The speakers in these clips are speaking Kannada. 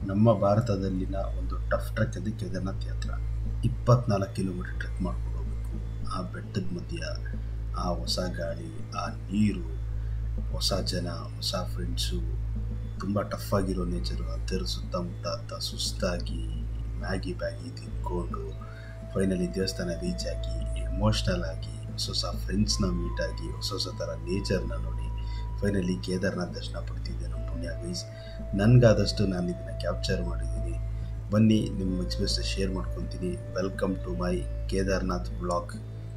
ನಮ್ಮ ಭಾರತದಲ್ಲಿನ ಒಂದು ಟಫ್ ಟ್ರೆಕ್ ಇದೆ ಕೇದಾರ್ನಾಥ್ ಯಾತ್ರಾ ಇಪ್ಪತ್ನಾಲ್ಕು ಕಿಲೋಮೀಟರ್ ಟ್ರೆಕ್ ಮಾಡ್ಕೊಂಡು ಹೋಗ್ಬೇಕು ಆ ಬೆಟ್ಟದ ಮಧ್ಯ ಆ ಹೊಸ ಗಾಳಿ ಆ ನೀರು ಹೊಸ ಜನ ಹೊಸ ಫ್ರೆಂಡ್ಸು ತುಂಬ ಟಫ್ ಆಗಿರೋ ನೇಚರು ಅದರ ಸುತ್ತಮುತ್ತ ಅಂತ ಸುಸ್ತಾಗಿ ಮ್ಯಾಗಿ ಬ್ಯಾಗಿ ತಿನ್ಕೊಂಡು ಫೈನಲಿ ದೇವಸ್ಥಾನ ರೀಚ್ ಆಗಿ ಎಮೋಷ್ನಲ್ ಆಗಿ ಹೊಸ ಹೊಸ ಫ್ರೆಂಡ್ಸ್ನ ಮೀಟ್ ಆಗಿ ಹೊಸ ಹೊಸ ಥರ ನೇಚರ್ನ ನೋಡಿ ಫೈನಲಿ ಕೇದಾರ್ನಾಥ್ ದರ್ಶನ ಪಡ್ತಿದ್ದೆ ನಮ್ಮ ಪುಣ್ಯ ಗೈಸ್ ನನಗಾದಷ್ಟು ನಾನು ಇದನ್ನು ಕ್ಯಾಪ್ಚರ್ ಮಾಡಿದ್ದೀನಿ ಬನ್ನಿ ನಿಮ್ಮ ಎಕ್ಸ್ಪೀರಿಯನ್ಸ್ ಶೇರ್ ಮಾಡ್ಕೊತೀನಿ welcome to my Kedarnath blog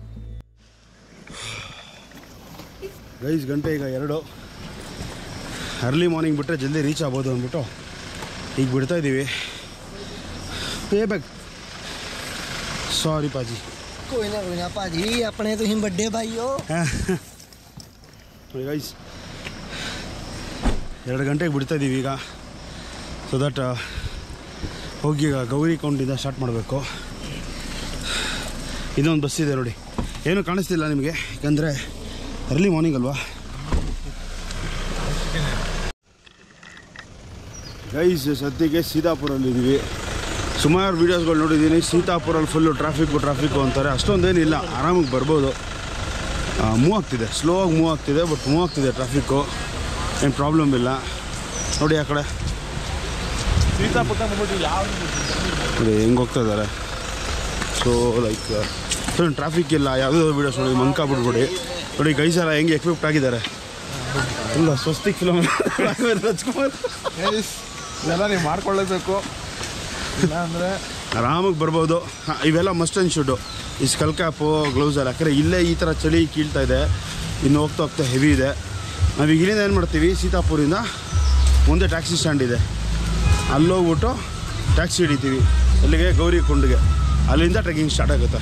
guys ಗಂಟೆ ಈಗ ಎರಡು ಅರ್ಲಿ ಮಾರ್ನಿಂಗ್ ಬಿಟ್ಟರೆ ಜಲ್ದಿ ರೀಚ್ ಆಗ್ಬೋದು ಅಂದ್ಬಿಟ್ಟು ಈಗ ಬಿಡ್ತಾ ಇದ್ದೀವಿ ಪೇ ಬ್ಯಾಕ್ ಸಾರಿ ಪಾಜಿ ਕੋਈ ਨਾ ਕੋਈ ਨਾ ਭਾਜੀ ਆਪਣੇ ਤੁਸੀਂ ਵੱਡੇ ਭਾਈ ਹੋ ಗೈಸ್ ಎರಡು ಗಂಟೆಗೆ ಬಿಡ್ತಾ ಇದ್ದೀವಿ ಈಗ ಸೊ ದಟ್ ಹೋಗಿ ಈಗ ಗೌರಿ ಕೌಂಟಿಂದ ಸ್ಟಾರ್ಟ್ ಮಾಡಬೇಕು ಇನ್ನೊಂದು ಬಸ್ ಇದೆ ನೋಡಿ ಏನು ಕಾಣಿಸ್ತಿಲ್ಲ ನಿಮಗೆ ಯಾಕಂದರೆ ಅರ್ಲಿ ಮಾರ್ನಿಂಗ್ ಅಲ್ವಾ ಗೈಸ್ ಸದ್ಯಕ್ಕೆ ಸೀತಾಪುರಲ್ಲಿದ್ದೀವಿ ಸುಮಾರು ವೀಡಿಯೋಸ್ಗಳು ನೋಡಿದ್ದೀನಿ ಸೀತಾಪುರಲ್ಲಿ ಫುಲ್ಲು ಟ್ರಾಫಿಕ್ಕು ಟ್ರಾಫಿಕ್ಕು ಅಂತಾರೆ ಅಷ್ಟೊಂದೇನಿಲ್ಲ ಆರಾಮಾಗಿ ಬರ್ಬೋದು ಮೂವ್ ಆಗ್ತಿದೆ ಸ್ಲೋ ಆಗಿ ಮೂವ್ ಆಗ್ತಿದೆ ಬಟ್ ಮೂವ್ ಆಗ್ತಿದೆ ಟ್ರಾಫಿಕ್ಕು ಏನು ಪ್ರಾಬ್ಲಮ್ ಇಲ್ಲ ನೋಡಿ ಆ ಕಡೆ ನೋಡಿ ಹೆಂಗೆ ಹೋಗ್ತಾ ಇದ್ದಾರೆ ಸೊ ಲೈಕ್ ಟ್ರಾಫಿಕ್ ಇಲ್ಲ ಯಾವುದೋ ವೀಡಿಯೋಸ್ ನೋಡಿ ಮಂಕ ಬಿಡ್ಬಿಡಿ ನೋಡಿ ಗೈಸೆಲ್ಲ ಹೆಂಗೆ ಎಕ್ವಿಪ್ಟ್ ಆಗಿದ್ದಾರೆ ಇಲ್ಲ ಸ್ವಸ್ತಿಕ್ ಫಿಲಮ್ ರಾಜ್ಕುಮಾರ್ ಇದೆಲ್ಲ ನೀವು ಮಾಡ್ಕೊಳ್ಳೇಬೇಕು ಇಲ್ಲ ಅಂದರೆ ಆರಾಮಾಗಿ ಬರ್ಬೋದು ಹಾಂ ಇವೆಲ್ಲ ಮಸ್ಟ್ ಆ್ಯಂಡ್ ಶುಡ್ಡು ಈ ಸ್ಕಲ್ ಕ್ಯಾಪು ಗ್ಲೌಸ್ ಎಲ್ಲ ಯಾಕಂದರೆ ಇಲ್ಲೇ ಈ ಥರ ಚಳಿ ಕೀಳ್ತಾ ಇದೆ ಇನ್ನು ಹೋಗ್ತಾ ಹೋಗ್ತಾ ಹೆವಿ ಇದೆ ನಾವೀಗ ಇಲ್ಲಿಂದ ಏನು ಮಾಡ್ತೀವಿ ಸೀತಾಪುರಿಂದ ಮುಂದೆ ಟ್ಯಾಕ್ಸಿ ಸ್ಟ್ಯಾಂಡ್ ಇದೆ ಅಲ್ಲೋಗ್ಬಿಟ್ಟು ಟ್ಯಾಕ್ಸಿ ಹಿಡಿತೀವಿ ಅಲ್ಲಿಗೆ ಗೌರಿ ಕುಂಡಿಗೆ ಅಲ್ಲಿಂದ ಟ್ರೆಕ್ಕಿಂಗ್ ಸ್ಟಾರ್ಟ್ ಆಗುತ್ತೆ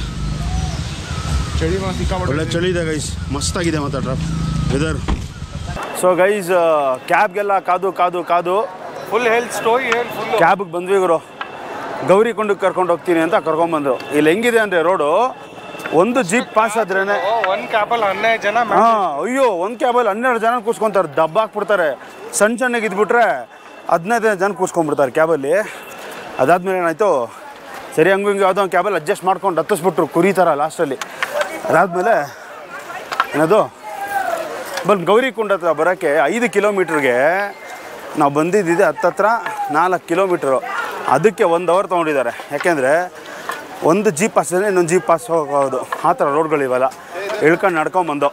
ಚಳಿ ಮಾತ್ರ ಸಿಕ್ಕಾಪಟ್ಟೆ ಒಳ್ಳೆ ಚಳಿ ಇದೆ ಗೈಸ್ ಮಸ್ತಾಗಿದೆ ಮಾತ್ರ ಟ್ರಾಪ್ ವೆದರ್ ಸೊ ಗೈಸ್ ಕ್ಯಾಬ್ಗೆಲ್ಲ ಕಾದು ಕಾದು ಕಾದು ಫುಲ್ ಹೆಲ್ತ್ ಸ್ಟೋರಿ ಹೇಳಿ ಫುಲ್ ಕ್ಯಾಬ್ಗೆ ಬಂದ್ವಿ ಗುರು ಗೌರಿ ಕುಂಡಕ್ಕೆ ಕರ್ಕೊಂಡು ಹೋಗ್ತೀನಿ ಅಂತ ಕರ್ಕೊಂಬಂದ್ರು ಇಲ್ಲಿ ಹೆಂಗಿದೆ ಅಂದರೆ ರೋಡು ಒಂದು ಜೀಪ್ ಪಾಸ್ ಆದ್ರೇನೆ ಒಂದು ಕ್ಯಾಬಲ್ಲಿ ಹನ್ನೆರಡು ಜನ ಹಾ ಅಯ್ಯೋ ಒಂದು ಕ್ಯಾಬಲ್ಲಿ ಹನ್ನೆರಡು ಜನ ಕೂಸ್ಕೊಂತಾರೆ ದಬ್ಬ ಹಾಕ್ಬಿಡ್ತಾರೆ ಸಣ್ಣ ಸಣ್ಣಗೆ ಇದ್ಬಿಟ್ರೆ ಹದಿನೈದು ಜನ ಕೂಸ್ಕೊಂಡ್ಬಿಡ್ತಾರೆ ಕ್ಯಾಬಲ್ಲಿ ಅದಾದ್ಮೇಲೆ ಏನಾಯಿತು ಸರಿ ಹಂಗೂ ಹಿಂಗೆ ಯಾವುದೋ ಒಂದು ಕ್ಯಾಬಲ್ಲಿ ಅಡ್ಜಸ್ಟ್ ಮಾಡ್ಕೊಂಡು ಹತ್ತಿಸ್ಬಿಟ್ರು ಕುರಿ ಥರ ಲಾಸ್ಟಲ್ಲಿ ಅದಾದಮೇಲೆ ಏನದು ಬಂದು ಗೌರಿಕುಂಡ ಹತ್ರ ಬರೋಕ್ಕೆ ಐದು ಕಿಲೋಮೀಟ್ರಿಗೆ ನಾವು ಬಂದಿದ್ದಿದೆ ಹತ್ತತ್ರ ನಾಲ್ಕು ಕಿಲೋಮೀಟ್ರು ಅದಕ್ಕೆ ಒಂದು ಅವರ್ ತೊಗೊಂಡಿದ್ದಾರೆ ಯಾಕೆಂದರೆ ಒಂದು ಜೀಪ್ ಪಾಸ್ ಇದೆ ಇನ್ನೊಂದು ಜೀಪ್ ಪಾಸ್ ಹೋಗೋದು ಆ ಥರ ರೋಡ್ಗಳಿವಲ್ಲ ಇಳ್ಕೊಂಡು ನಡ್ಕೊಂಬಂದು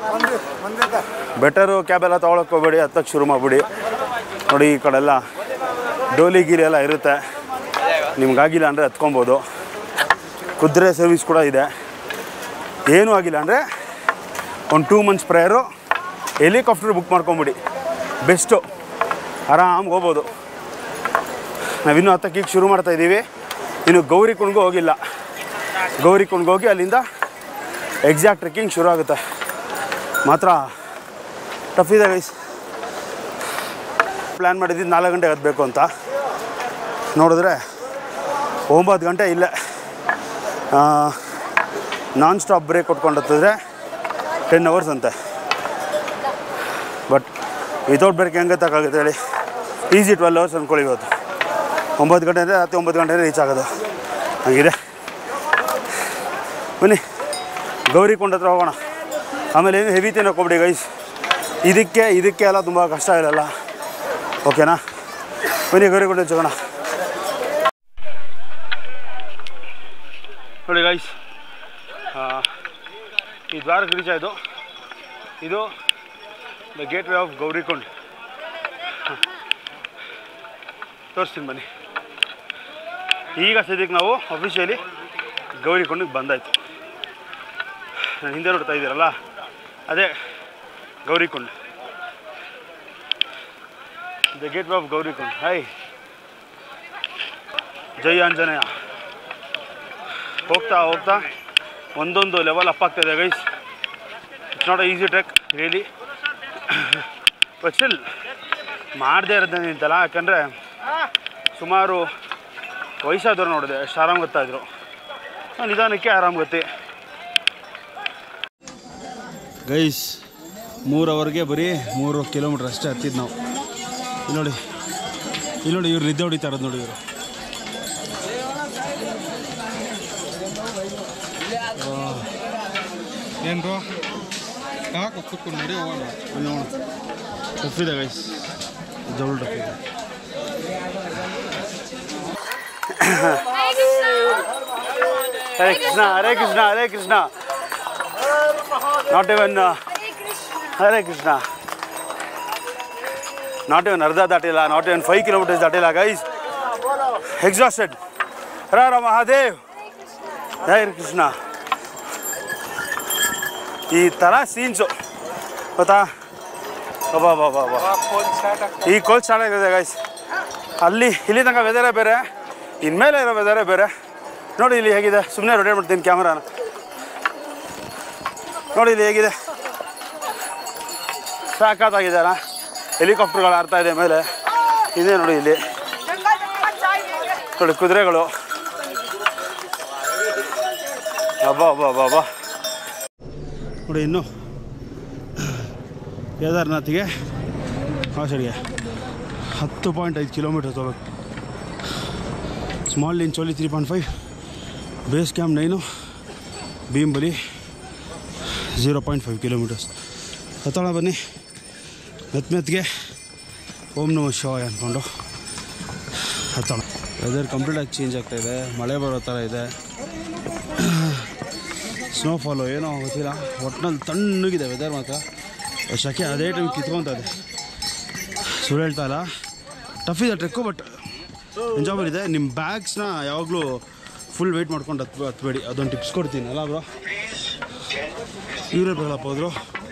ಬೆಟರು ಕ್ಯಾಬೆಲ್ಲ ತೊಗೊಳಕ್ಕೆ ಹೋಗ್ಬೇಡಿ ಹತ್ತಕ್ಕೆ ಶುರು ಮಾಡಿಬಿಡಿ ನೋಡಿ ಈ ಕಡೆ ಎಲ್ಲ ಡೋಲಿ ಗೀಲಿ ಎಲ್ಲ ಇರುತ್ತೆ ನಿಮ್ಗಾಗಿಲ್ಲ ಅಂದರೆ ಹತ್ಕೊಬೋದು ಕುದುರೆ ಸರ್ವಿಸ್ ಕೂಡ ಇದೆ ಏನೂ ಆಗಿಲ್ಲ ಅಂದರೆ ಒಂದು two months prior helicopter book ಮಾಡ್ಕೊಂಬಿಡಿ ಬೆಸ್ಟು ಆರಾಮಾಗಿ ಹೋಗ್ಬೋದು ನಾವಿನ್ನೂ ಹತ್ತಕ್ಕೆ ಈಗ ಶುರು ಮಾಡ್ತಾ ಇದ್ದೀವಿ ಇನ್ನು ಗೌರಿ ಕುಣ್ಗೂ ಹೋಗಿಲ್ಲ ಗೌರಿ ಕುಣ್ಗೆ ಹೋಗಿ ಅಲ್ಲಿಂದ ಎಕ್ಸಾಕ್ಟ್ ಟ್ರೆಕ್ಕಿಂಗ್ ಶುರು ಆಗುತ್ತೆ ಮಾತ್ರ ಟಫ್ ಇದೆ ಗೈಸ್ ಪ್ಲ್ಯಾನ್ ಮಾಡಿದ್ದು ನಾಲ್ಕು ಗಂಟೆಗೆ ಹತ್ತಬೇಕು ಅಂತ ನೋಡಿದ್ರೆ ಒಂಬತ್ತು ಗಂಟೆ ಇಲ್ಲೇ ನಾನ್ ಸ್ಟಾಪ್ ಬ್ರೇಕ್ ಕೊಟ್ಕೊಂಡು ಹತ್ತಿದ್ರೆ ಟೆನ್ ಅವರ್ಸ್ ಅಂತೆ ಬಟ್ ವಿತೌಟ್ ಬ್ರೇಕ್ ಹೆಂಗೆ ತಕ್ಕಾಗುತ್ತೆ ಹೇಳಿ ಈಸಿ ಟ್ವೆಲ್ ಅವರ್ಸ್ ಅಂದ್ಕೊಳ್ಳಿ ಇವತ್ತು ಒಂಬತ್ತು ಗಂಟೆ ಅಂದರೆ ರಾತ್ರಿ ಒಂಬತ್ತು ಗಂಟೆ ರೀಚ್ ಆಗೋದು ಹಂಗಿದೆ ಬನ್ನಿ ಗೌರಿ ಕೊಂಡ ಹತ್ರ ಹೋಗೋಣ ಆಮೇಲೆ ಏನು ಹೆವಿ ತಿನ್ನೋಕೆ ಹೋಗ್ಬಿಡಿ ಗೈಸ್ ಇದಕ್ಕೆ ಇದಕ್ಕೆ ಎಲ್ಲ ತುಂಬ ಕಷ್ಟ ಇರಲ್ಲ ಓಕೆನಾ ಬನ್ನಿ ಗೌರಿ ಕೊಂಡ ಹಚ್ಚೋಣ ನೋಡಿ ಗೈಸ್ ಈ ದ್ವಾರಕ್ಕೆ ರೀಚ್ ಆಯಿತು ಇದು the gateway of Gaurikund ತೋರಿಸ್ತೀನಿ ಬನ್ನಿ ಈಗ ಸದ್ಯಕ್ಕೆ ನಾವು ಅಫಿಷಿಯಲಿ ಗೌರಿಕೊಂಡಿಗೆ ಬಂದಾಯಿತು ನಾನು ಹಿಂದೆ ನೋಡ್ತಾ ಇದ್ದೀರಲ್ಲ ಅದೇ Gaurikund the gateway of Gaurikund hi ಜೈ ಆಂಜನೇಯ ಹೋಗ್ತಾ ಹೋಗ್ತಾ ಒಂದೊಂದು ಲೆವೆಲ್ ಅಪ್ ಆಗ್ತಾಯಿದೆ guys it's not easy trek really but still ಮಾಡದೇ ಇರೋದೇ ನಿಂತಲ್ಲ ಯಾಕಂದರೆ ಸುಮಾರು ವಯಸ್ಸಾದವ್ರು ನೋಡಿದೆ ಎಷ್ಟು ಆರಾಮ್ ಗೊತ್ತಾಯಿದ್ರು ನಿಧಾನಕ್ಕೆ ಆರಾಮ್ ಗೊತ್ತಿ ಗೈಸ್ ಮೂರು ಅವರ್ಗೆ ಬರೀ ಮೂರು ಕಿಲೋಮೀಟ್ರ್ ಅಷ್ಟೇ ಹತ್ತಿದ್ದು ನಾವು ಇಲ್ಲಿ ನೋಡಿ ಇಲ್ಲಿ ನೋಡಿ ಇವ್ರು ನಿದ್ದೆ ಹೊಡಿತಾ ಇರೋದು ನೋಡಿ ಇವರು ಏನು ಬ್ರೋ ಯಾಕೆ ಕೂತ್ಕೊಂಡು ನೋಡಿ ಹೋಗೋಣ ನೋಡೋಣ ಟಫ್ ಇದೆ ಗೈಸ್ ಜವಳು ಟಫ್ ಇದೆ ಹರೇ ಕೃಷ್ಣ ಹರೇ ಕೃಷ್ಣ ಹರೇ Krishna not even Hare Krishna not even ಅರ್ಧ ದಾಟಿಲ್ಲ not even five kilometres ದಾಟಿಲ್ಲ guys exhausted ಹರ ಹರ ಮಹಾದೇವ್ ಜೈ ಕೃಷ್ಣ ಈ ಥರ ಸೀನ್ಸು ಗೊತ್ತಾ ಅಬ್ಬಾ ಬಾ ಬಾ ಬಾ ಈ ಕೋಲ್ ಸ್ಟಾರ್ಟ್ ಆಗಿದೆ ಗೈಸ್ ಅಲ್ಲಿ ಇಲ್ಲಿ ತನಕ ವೆದರೇ ಬೇರೆ ಇನ್ಮೇಲೆ ಇರೋ ವೆದರೇ ಬೇರೆ ನೋಡಿ ಇಲ್ಲಿ ಹೇಗಿದೆ ಸುಮ್ಮನೆ ರೊಟೇಟ್ ಮಾಡ್ತೀನಿ ಕ್ಯಾಮ್ರಾನ ನೋಡಿ ಇಲ್ಲಿ ಹೇಗಿದೆ ಸಾಕಾಗಿದೆಯಲ್ಲ ಹೆಲಿಕಾಪ್ಟರ್ಗಳು ಆಡ್ತಾ ಇದೆ ಮೇಲೆ ಇದೆ ನೋಡಿ ಇಲ್ಲಿ ನೋಡಿ ಕುದುರೆಗಳು ಅಬ್ಬಾ ಅಬ್ಬಾ ಅಬ್ಬಾ ಅಬ್ಬಾ ನೋಡಿ ಇನ್ನು ಕೇದಾರ್ನಾಥಿಗೆ ಆ ಸೈಡ್ಗೆ ಹತ್ತು ಪಾಯಿಂಟ್ ಐದು ಕಿಲೋಮೀಟರ್ ಹೋಗ್ಬೇಕು small Lincholi three point five base camp nine Bhimbali zero point five kilometers ಹತ್ತೋಣ ಬನ್ನಿ ಮೆತ್ತ ಮೆತ್ತಗೆ ಓಂ ನಮ ಶಿವಾಯ ಅಂದ್ಕೊಂಡು ಹತ್ತೋಣ ವೆದರ್ ಕಂಪ್ಲೀಟಾಗಿ ಚೇಂಜ್ ಆಗ್ತಾ ಇದೆ ಮಳೆ ಬರೋ ಥರ ಇದೆ ಸ್ನೋಫಾಲು ಏನೋ ಗೊತ್ತಿಲ್ಲ ಒಟ್ಟಿನಲ್ಲಿ ತಣ್ಣಗಿದೆ ವೆದರ್ ಮಾತ್ರ ಶಕೆ ಅದೇ ಟೈಮ್ ಕಿತ್ಕೊತಾ ಇದೆ ಸುಳ್ಳು ಹೇಳ್ತಾ ಇಲ್ಲ ಟಫ್ ಇದೆ ಟ್ರೆಕ್ಕು ಬಟ್ ಎಂಜಾಯಬಲ್ ಇದೆ ನಿಮ್ಮ ಬ್ಯಾಗ್ಸ್ನ ಯಾವಾಗಲೂ ಫುಲ್ ವೆಯ್ಟ್ ಮಾಡ್ಕೊಂಡು ಹತ್ ಹತ್ಬೇಡಿ ಅದೊಂದು ಟಿಪ್ಸ್ ಕೊಡ್ತೀನಿ ಅಲ್ಲ ಬ್ರೋ ಇವರೇ ಬೇಡಪ್ಪ ಹೋದ್ರು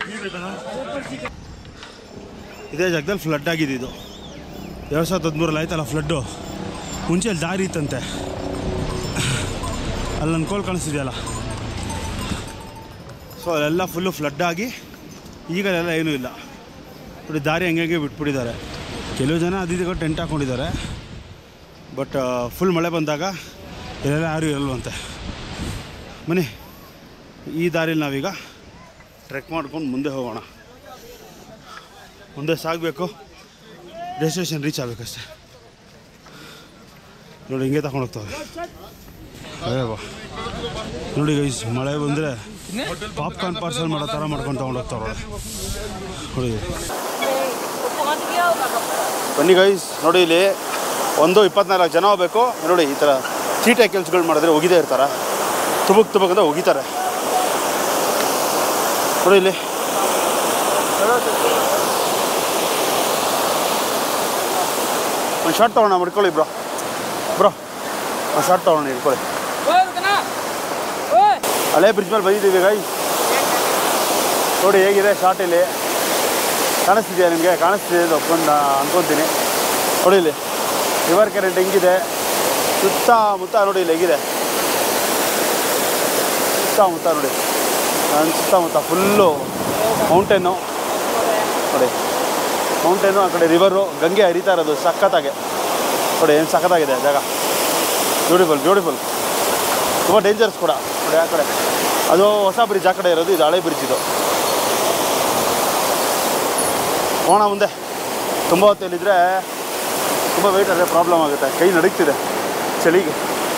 ಇದೇ ಜಾಗದಲ್ಲಿ ಫ್ಲಡ್ ಆಗಿದೆ ಇದು ಎರಡು ಸಾವಿರದ ಹದಿಮೂರಲ್ಲಿ ಆಯ್ತಲ್ಲ ಫ್ಲಡ್ಡು ಮುಂಚೆ ಅಲ್ಲಿ ದಾರಿ ಇತ್ತಂತೆ ಅಲ್ಲಿ ನನ್ನ ಕೋಲ್ ಕಾಣಿಸ್ತಿದೆಯಲ್ಲ ಸೊ ಅಲ್ಲೆಲ್ಲ ಫುಲ್ಲು ಫ್ಲಡ್ ಆಗಿ ಈಗ ಅಲ್ಲೆಲ್ಲ ಏನೂ ಇಲ್ಲ ನೋಡಿ ದಾರಿ ಹಂಗೆ ಬಿಟ್ಬಿಟ್ಟಿದ್ದಾರೆ ಕೆಲವು ಜನ ಅದಿದ್ದಾಗ ಟೆಂಟ್ ಹಾಕ್ಕೊಂಡಿದ್ದಾರೆ ಬಟ್ ಫುಲ್ ಮಳೆ ಬಂದಾಗ ಇಲ್ಲೆಲ್ಲ ಯಾರೂ ಇರಲ್ವಂತೆ ಬನ್ನಿ ಈ ದಾರಿಲಿ ನಾವೀಗ ಟ್ರೆಕ್ ಮಾಡ್ಕೊಂಡು ಮುಂದೆ ಹೋಗೋಣ ಮುಂದೆ ಸಾಗಬೇಕು ಡೆಸ್ಟಿನೇಷನ್ ರೀಚ್ ಆಗಬೇಕಷ್ಟೆ ನೋಡಿ ಹಿಂಗೆ ತಗೊಂಡು ಹೋಗ್ತವೆ ಅದೇ ಬಾ ನೋಡಿ ಗೈಸ್ ಮಳೆ ಬಂದರೆ ಪಾಪ್ಕಾರ್ನ್ ಪಾರ್ಸಲ್ ಮಾಡೋ ಥರ ಮಾಡ್ಕೊಂಡು ತೊಗೊಂಡು ಹೋಗ್ತಾವ್ರೆ ನೋಡಿ ಬನ್ನಿ ಗೈಸ್ ನೋಡಿ ಇಲ್ಲಿ ಒಂದು ಇಪ್ಪತ್ನಾಲ್ಕು ಜನ ಹೋಗ್ಬೇಕು ನೋಡಿ ಈ ಥರ ಚೀಟೆ ಕೆಲಸಗಳು ಮಾಡಿದ್ರೆ ಒಗಿದೇ ಇರ್ತಾರೆ ತುಬುಕ್ ತುಬುಕ್ ಅಂತ ಒಗಿತಾರೆ ನೋಡಿ ಇಲ್ಲಿ ಒಂದು ಶಾರ್ಟ್ ತೊಗೊಳ ಮಾಡ್ಕೊಳ್ಳಿ ಬ್ರೋ ಬ್ರೋ ಒಂದು ಶಾರ್ಟ್ ತೊಗೊಳ ಇಟ್ಕೊಳ್ಳಿ ಹಳೆ ಬ್ರಿಡ್ಜ್ ಮೇಲೆ ಬಂದಿದ್ದೀವಿ ಗೈ ನೋಡಿ ಹೇಗಿದೆ ಶಾರ್ಟ್ ಇಲ್ಲಿ ಕಾಣಿಸ್ತಿದೆಯಾ ನಿಮಗೆ ಕಾಣಿಸ್ತಿದೆ ಅಂತ ಒಪ್ಕೊಂಡು ಅನ್ಕೊತೀನಿ ನೋಡಿ ಇಲ್ಲಿ ರಿವರ್ ಕರೆಂಟ್ ಹೆಂಗಿದೆ ಸುತ್ತಮುತ್ತ ನೋಡಿ ಇಲ್ಲಿ ಹೇಗಿದೆ ಸುತ್ತಮುತ್ತ ನೋಡಿ ನನ್ನ ಸುತ್ತಮುತ್ತ ಫುಲ್ಲು ಮೌಂಟೇನು ನೋಡಿ ಮೌಂಟೇನು ಆ ಕಡೆ ರಿವರು ಗಂಗೆ ಹರಿತಾ ಇರೋದು ಸಖತ್ತಾಗೆ ನೋಡಿ ಏನು ಸಖತ್ತಾಗಿದೆ ಜಾಗ ಬ್ಯೂಟಿಫುಲ್ ಬ್ಯೂಟಿಫುಲ್ ತುಂಬ ಡೇಂಜರ್ಸ್ ಕೂಡ ನೋಡಿ ಆ ಕಡೆ ಅದು ಹೊಸ ಬ್ರಿಡ್ಜ್ ಆ ಕಡೆ ಇರೋದು ಇದು ಹಳೆ ಬ್ರಿಡ್ಜ್ ಇದು ಹೋಣ ಮುಂದೆ ತುಂಬ ಹೊತ್ತಲ್ಲಿದ್ದರೆ ತುಂಬ ವೆಯ್ಟ್ ಆದರೆ ಪ್ರಾಬ್ಲಮ್ ಆಗುತ್ತೆ ಕೈ ನಡೀತಿದೆ ಚಳಿಗೆ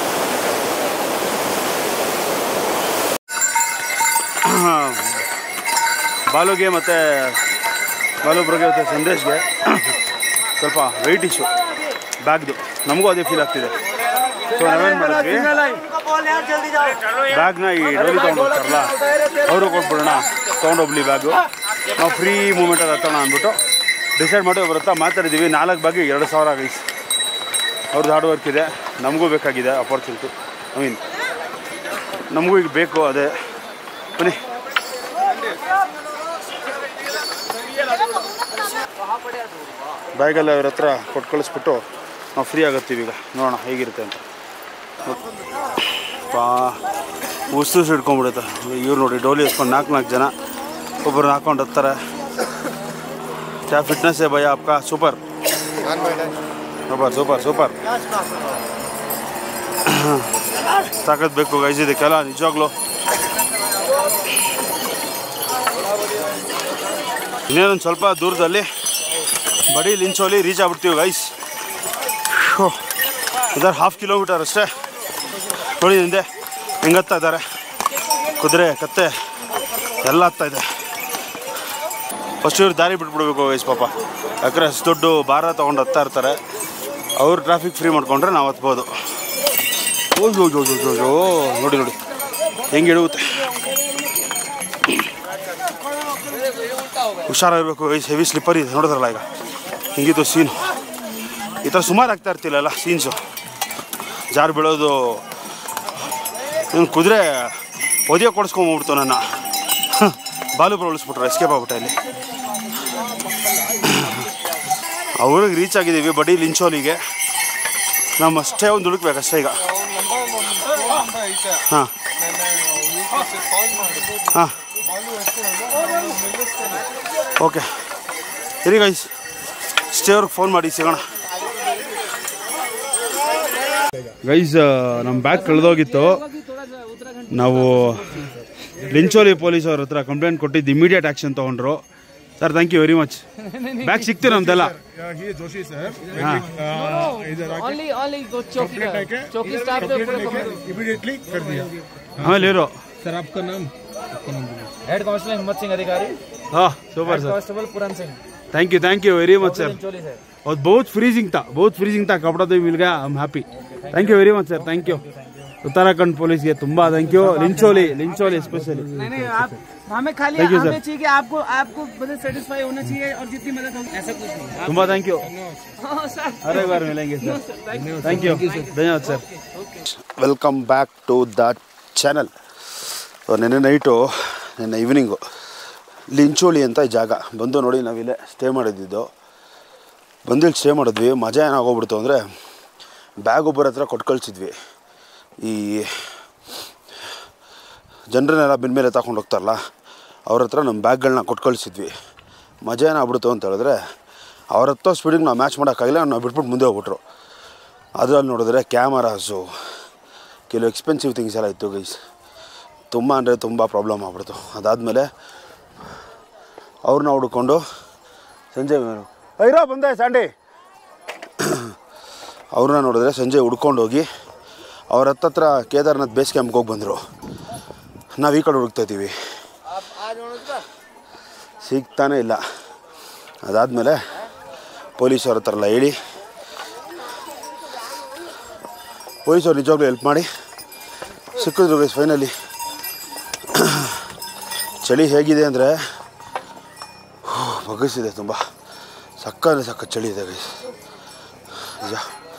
ಬಾಲುಗೆ ಮತ್ತು ಬಾಲುಬ್ರಿಗೆ ಮತ್ತು ಸಂದೇಶ್ಗೆ ಸ್ವಲ್ಪ ವೆಯ್ಟ್ ಇಶ್ಯೂ ಬ್ಯಾಗ್ದು ನಮಗೂ ಅದೇ ಫೀಲ್ ಆಗ್ತಿದೆ ಸೊ ನಾವೇನು ಮಾಡಿದ್ವಿ ಬ್ಯಾಗ್ನ ಈ ಡೋಲಿ ತೊಗೊಂಡು ಹೋಗ್ತಾರಲ್ಲ ಅವರು ಕೊಟ್ಬಿಡೋಣ ತೊಗೊಂಡೋಗ್ಲಿ ಬ್ಯಾಗು ನಾವು ಫ್ರೀ ಮೂಮೆಂಟಲ್ಲಿ ಹತ್ತೋಣ ಅಂದ್ಬಿಟ್ಟು ಡಿಸೈಡ್ ಮಾಡಿ ಅವ್ರ ಹತ್ರ ಮಾತಾಡಿದ್ದೀವಿ ನಾಲ್ಕು ಬ್ಯಾಗಿಗೆ ಎರಡು ಸಾವಿರ ಆಗೈಸ್ ಅವ್ರದ್ದು ಹಾರ್ಡ್ ವರ್ಕ್ ಇದೆ ನಮಗೂ ಬೇಕಾಗಿದೆ ಅಪರ್ಚುನಿಟಿ ಐ ಮೀನ್ ನಮಗೂ ಈಗ ಬೇಕು ಅದೇ ಬನ್ನಿ ಬ್ಯಾಗೆಲ್ಲ ಅವ್ರ ಹತ್ರ ಕೊಟ್ಟು ಕಳಿಸ್ಬಿಟ್ಟು ನಾವು ಫ್ರೀ ಆಗತ್ತೀವಿ ಈಗ ನೋಡೋಣ ಹೇಗಿರುತ್ತೆ ಅಂತ ಪಾ ಉಸ್ತು ಹಿಡ್ಕೊಂಡ್ಬಿಡುತ್ತೆ ಇವ್ರು ನೋಡಿ ಡೋಲಿ ಹಸ್ಕೊಂಡು ನಾಲ್ಕು ನಾಲ್ಕು ಜನ ಒಬ್ಬರು ಹಾಕೊಂಡು ಹತ್ತಾರೆ ಕ್ಯಾ ಫಿಟ್ನೆಸ್ है भैया आपका सुपर ಸೂಪರ್ ಸೂಪರ್ ಸೂಪರ್ ತಾಕತ್ ಬೇಕು ಗೈಸ್ ಇದಕ್ಕೆಲ್ಲ ನಿಜವಾಗ್ಲು ಇನ್ನೇನೊಂದು ಸ್ವಲ್ಪ ದೂರದಲ್ಲಿ ಬಡಿ ಲಿಂಚೋಲಿ ರೀಚ್ ಆಗ್ಬಿಡ್ತೀವಿ ಗೈಸ್ ಇದರ ಹಾಫ್ ಕಿಲೋಮೀಟರ್ ಅಷ್ಟೇ ನೋಡಿ ಹಿಂದೆ ಹೆಂಗೆ ಹತ್ತಾ ಇದ್ದಾರೆ ಕುದುರೆ ಕತ್ತೆ ಎಲ್ಲ ಹತ್ತಾ ಇದೆ ಫಸ್ಟ್ ಇವ್ರು ದಾರಿ ಬಿಟ್ಬಿಡ್ಬೇಕು ವಯಸ್ಸು ಪಾಪ ಯಾಕಂದ್ರೆ ಅಷ್ಟು ದೊಡ್ಡ ಭಾರ ತೊಗೊಂಡು ಹತ್ತಾ ಇರ್ತಾರೆ ಅವ್ರು ಟ್ರಾಫಿಕ್ ಫ್ರೀ ಮಾಡ್ಕೊಂಡ್ರೆ ನಾವು ಹತ್ಬೋದು ಓಯ್ಯೋ ಜೋ ಜೋ ಜೋ ಜೋ ನೋಡಿ ನೋಡಿ ಹೆಂಗೆ ಇಡುತ್ತೆ ಹುಷಾರಾಗಬೇಕು ವಯಸ್ಸು ಹೆವಿ ಸ್ಲಿಪ್ಪರ್ ಇದೆ ನೋಡಿದ್ರಲ್ಲ ಈಗ ಹಿಂಗಿತ್ತು ಸೀನು ಈ ಥರ ಸುಮಾರು ಆಗ್ತಾ ಇರ್ತಿಲ್ಲಲ್ಲ ಸೀನ್ಸು ಜಾರು ಬೀಳೋದು ನನ್ನ ಕುದುರೆ ಒದಿಯ ಕೊಡಿಸ್ಕೊಂಬಿಡ್ತು ನನ್ನ ಬಾಲುಪುರ ಉಳಿಸ್ಬಿಟ್ರು ಎಸ್ಕೇಪ್ ಆಗ್ಬಿಟ್ಟೆ ಇಲ್ಲಿ ಅವ್ರಿಗೆ ರೀಚ್ ಆಗಿದ್ದೀವಿ ಬಡಿ ಲಿಂಚೋಲಿಗೆ ನಮ್ಮ ಅಷ್ಟೇ ಒಂದು ಹುಡುಕ್ಬೇಕು ಅಷ್ಟೇ ಈಗ ಹಾಂ ಹಾಂ ಓಕೆ ಸರಿ ಗೈಸ್ ಸ್ಟೇ ಅವ್ರಿಗೆ ಫೋನ್ ಮಾಡಿ ಸಿಗೋಣ ಗೈಸ್ ನಮ್ಮ ಬ್ಯಾಗ್ ಕಳೆದೋಗಿತ್ತು ನಾವು ಲಿಂಚೋಲಿ ಪೊಲೀಸ್ ಅವ್ರ ಹತ್ರ ಕಂಪ್ಲೇಂಟ್ ಕೊಟ್ಟಿದ್ದು ಇಮಿಡಿಯೇಟ್ ಆ್ಯಕ್ಷನ್ ತೊಗೊಂಡ್ರು sir thank you very much bag ಸಿಕ್ತು ನಮ್ದೆಲ್ಲ ये जोशी सर हाँ। इधर आके Only, only go चौकी कंप्लेंट आके चौकी स्टाफ पे पूरा कंप्लेंट इमीडिएटली कर दिया ಆಮೇಲೆ ಇರು सर आपका नाम आपका नाम बोलिए हेड कांस्टेबल हिम्मत सिंह अधिकारी ಹಾಂ super head sir constable Puran Singh thank you thank you very much sir चोली सर और बहुत फ्रीजिंग था बहुत फ्रीजिंग था कपड़ा तो मिल गया I am happy thank you very much sir thank you Uttarakhand police के ತುಂಬಾ thank you Lincholi Lincholi especially नहीं नहीं आप हमें खाली Thank you, sir. हमें चाहिए कि आपको आपको मतलब सेटिस्फाई होना चाहिए और जितनी मदद हो ऐसा कुछ नहीं ತುಂಬಾ ಥ್ಯಾಂಕ್ ಯು हाँ सर हर एक बार मिलेंगे सर ಥ್ಯಾಂಕ್ ಯು ಧನ್ಯವಾದ sir welcome back to the channel ನೆನ್ನೆ ನೈಟು ನೆನ್ನೆ ಈವ್ನಿಂಗು ಲಿಂಚೋಳಿ ಅಂತ ಈ ಜಾಗ ಬಂದು ನೋಡಿ ನಾವಿಲ್ಲೇ ಸ್ಟೇ ಮಾಡಿದ್ದು ಬಂದಿಲ್ಲಿ ಸ್ಟೇ ಮಾಡಿದ್ವಿ ಮಜಾ ಏನಾಗೋಗ್ಬಿಡ್ತು ಅಂದರೆ ಬ್ಯಾಗ್ ಒಬ್ಬರ ಹತ್ರ ಕೊಟ್ಟು ಕಳಿಸಿದ್ವಿ ಈ ಜನರನ್ನೆಲ್ಲ ಬೆನ್ನ ಮೇಲೆ ತಗೊಂಡು ಹೋಗ್ತಾರಲ್ಲ ಅವ್ರ ಹತ್ರ ನಮ್ಮ ಬ್ಯಾಗ್ಗಳನ್ನ ಕೊಟ್ಟು ಕಳಿಸಿದ್ವಿ ಮಜಾ ಏನಾಗ್ಬಿಡ್ತು ಅಂತ ಹೇಳಿದ್ರೆ ಅವ್ರ ಹತ್ತೋ ಸ್ಪೀಡಿಗೆ ನಾವು ಮ್ಯಾಚ್ ಮಾಡೋಕ್ಕಾಗಿಲ್ಲ ನಾವು ಬಿಟ್ಬಿಟ್ಟು ಮುಂದೆ ಹೋಗ್ಬಿಟ್ರು ಅದರಲ್ಲಿ ನೋಡಿದ್ರೆ ಕ್ಯಾಮರಾಸು ಕೆಲವು ಎಕ್ಸ್ಪೆನ್ಸಿವ್ ಥಿಂಗ್ಸ್ ಎಲ್ಲ ಇತ್ತು ಗೈಸ್ ತುಂಬ ಅಂದರೆ ತುಂಬ ಪ್ರಾಬ್ಲಮ್ ಆಗ್ಬಿಡ್ತು ಅದಾದಮೇಲೆ ಅವ್ರನ್ನ ಹುಡ್ಕೊಂಡು ಸಂಜೆ ಐರೋ ಬಂದೆ ಸ್ಯಾಂಡಿ ಅವ್ರನ್ನ ನೋಡಿದ್ರೆ ಸಂಜೆ ಹುಡ್ಕೊಂಡು ಹೋಗಿ ಅವ್ರ ಹತ್ತತ್ರ ಕೇದಾರ್ನಾಥ್ ಬೇಸ್ ಕ್ಯಾಂಪ್ಗೆ ಹೋಗಿ ಬಂದರು ನಾವು ಈ ಕಡೆ ಹುಡುಕ್ತಾ ಇದ್ದೀವಿ ಸಿಗ್ತಾನೇ ಇಲ್ಲ ಅದಾದಮೇಲೆ ಪೊಲೀಸವ್ರ ಹತ್ರ ಎಲ್ಲ ಹೇಳಿ ಪೊಲೀಸವ್ರು ನಿಜವಾಗ್ಲೂ ಹೆಲ್ಪ್ ಮಾಡಿ ಸಿಕ್ಕಿದ್ರು ಗೈಸ್ ಫೈನಲಿ ಚಳಿ ಹೇಗಿದೆ ಅಂದರೆ ಬಗ್ಗಿಸಿದೆ ತುಂಬ ಸಕ್ಕ ಅಂದರೆ ಸಕ್ಕ ಚಳಿ ಇದೆ ಗೈಸ್ ನಿಜ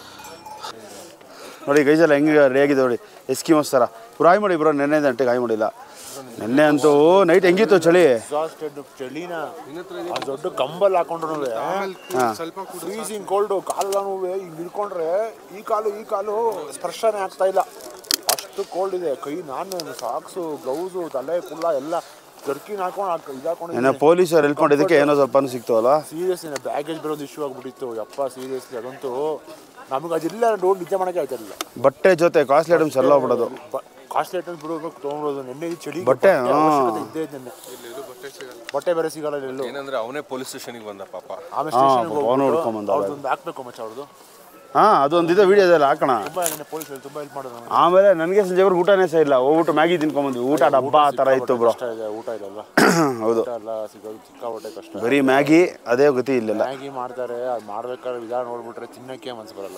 ನೋಡಿ ಗೈಸೆಲ್ಲ ಹೆಂಗೆ ರೆಡಿಯಾಗಿದೆ ನೋಡಿ ಎಸ್ಕಿಮೋಸ್ ಥರ ಇವ್ರು ಹಾಯ್ ಮಾಡಿ ಬ್ರೋ ನೆನ್ನೆ ಗಂಟೆಗೆ ಹಾಯ್ ಮಾಡಿಲ್ಲ ನೆನ್ನೆ ಅಂತೂ ನೈಟ್ ಹೆಂಗಿತ್ತು ಚಳಿ ಎಕ್ಸಾಸ್ಟೆಡ್ ಚಳಿನ ಆ ದೊಡ್ಡ ಕಂಬಲ್ ಹಾಕೊಂಡ್ರು ಫ್ರೀಸಿಂಗ್ ಕೋಲ್ಡು ಕಾಲೆಲ್ಲ ನೋವು ಹಿಂಗ್ ಹಿಡ್ಕೊಂಡ್ರೆ ಈ ಕಾಲು ಈ ಕಾಲು ಸ್ಪರ್ಶನೇ ಆಗ್ತಾ ಇಲ್ಲ ಅಷ್ಟು ಕೋಲ್ಡ್ ಇದೆ ಕೈ ನಾನು ಸಾಕ್ಸು ಗ್ಲೌಸು ತಲೆ ಕುಲ್ಲ ಎಲ್ಲ ಜರ್ಕಿನ್ ಹಾಕೊಂಡು ನೆನ್ನೆ ಇದಾಕೊಂಡು ಪೊಲೀಸರು ಹೆಲ್ಪ್ ಮಾಡಿದ್ದಕ್ಕೆ ಏನೋ ಸ್ವಲ್ಪ ಸಿಕ್ತವಲ್ಲ ಸೀರಿಯಸ್ ಬ್ಯಾಗೇಜ್ ಬರೋದು ಇಶ್ಯೂ ಆಗ್ಬಿಟ್ಟಿತ್ತು ಯಪ್ಪ ಸೀರಿಯಸ್ಲಿ ಅದಂತೂ ನಮಗೆ ಅದಿಲ್ಲ ರೋಡ್ ನಿಜ ಮಾಡಕ್ಕೆ ಆಯ್ತಾ ಇರಲಿಲ್ಲ ಬಟ್ಟೆ ಜೊತೆ ಕಾಸ್ಟ್ಲಿ ಐಟಮ್ಸ್ ಎಲ್ಲ ಹೋಗ್ಬಿಡೋದು ಕಾಸ್ಟ್ಲಿ ಐಟಮ್ಸ್ ಬಿಡೋಬೇಕು ತೊಗೊಂಡ್ಬೋದು ನೆನ್ನೆ ಈ ಚಳಿ ಬಟ್ಟೆ, ಹಾ. ಅವಶ್ಯಕತೆ ಇದ್ದೇ ಇತ್ತು ನೆನ್ನೆ ಬಟ್ಟೆ ಬೇರೆ ಸಿಗಲ್ಲ ಎಲ್ಲೂ ಏನಂದ್ರೆ ಅವನೇ ಪೊಲೀಸ್ ಸ್ಟೇಷನ್ಗೆ ಬಂದ ಪಾಪ ಆಮೇಲೆ ಹಾ, ಸ್ಟೇಷನ್ಗೆ ಪಾಪ ಅವ್ನು ಹುಡ್ಕೊಂಬಂದ ಅವಾಗ. ಅವ್ರದ್ದೊಂದು ಹಾಕ್ಬೇಕು ಮಚ್ಚ ಅವ್ರದ್ದು ಹಾಂ ಅದೊಂದಿದೆ ವಿಡಿಯೋದಲ್ಲಿ ಹಾಕೋಣ ತುಂಬಾ ನೆನ್ನೆ ಪೊಲೀಸರು ತುಂಬಾ ಹೆಲ್ಪ್ ಮಾಡೋದು ನಮಗೆ ಆಮೇಲೆ ನನಗೆ ಸಂಜೆವರೆಗೆ ಊಟನೇ ಸಹ ಇಲ್ಲ ಹೋಗ್ಬಿಟ್ಟು ಮ್ಯಾಗಿ ತಿನ್ಕೊಂಬಂದ್ವಿ ಊಟ ಡಬ್ಬ ಆ ಥರ ಇತ್ತು ಬ್ರೋ ಕಷ್ಟ ಇದೆ ಊಟ ಇದೆಲ್ಲ ಹೌದು ಊಟ ಎಲ್ಲ ಸಿಗೋದು ಸಿಕ್ಕಾಪಟ್ಟೆ ಕಷ್ಟ ಬರೀ ಮ್ಯಾಗಿ ಅದೇ ಗತಿ ಇಲ್ಲೆಲ್ಲ ಮ್ಯಾಗಿ ಮಾಡ್ತಾರೆ ಅದು ಮಾಡ್ಬೇಕಾದ್ರೆ ವಿಧಾನ ನೋಡ್ಬಿಟ್ರೆ ತಿನ್ನಕ್ಕೆ ಮನ್ಸು ಬರಲ್ಲ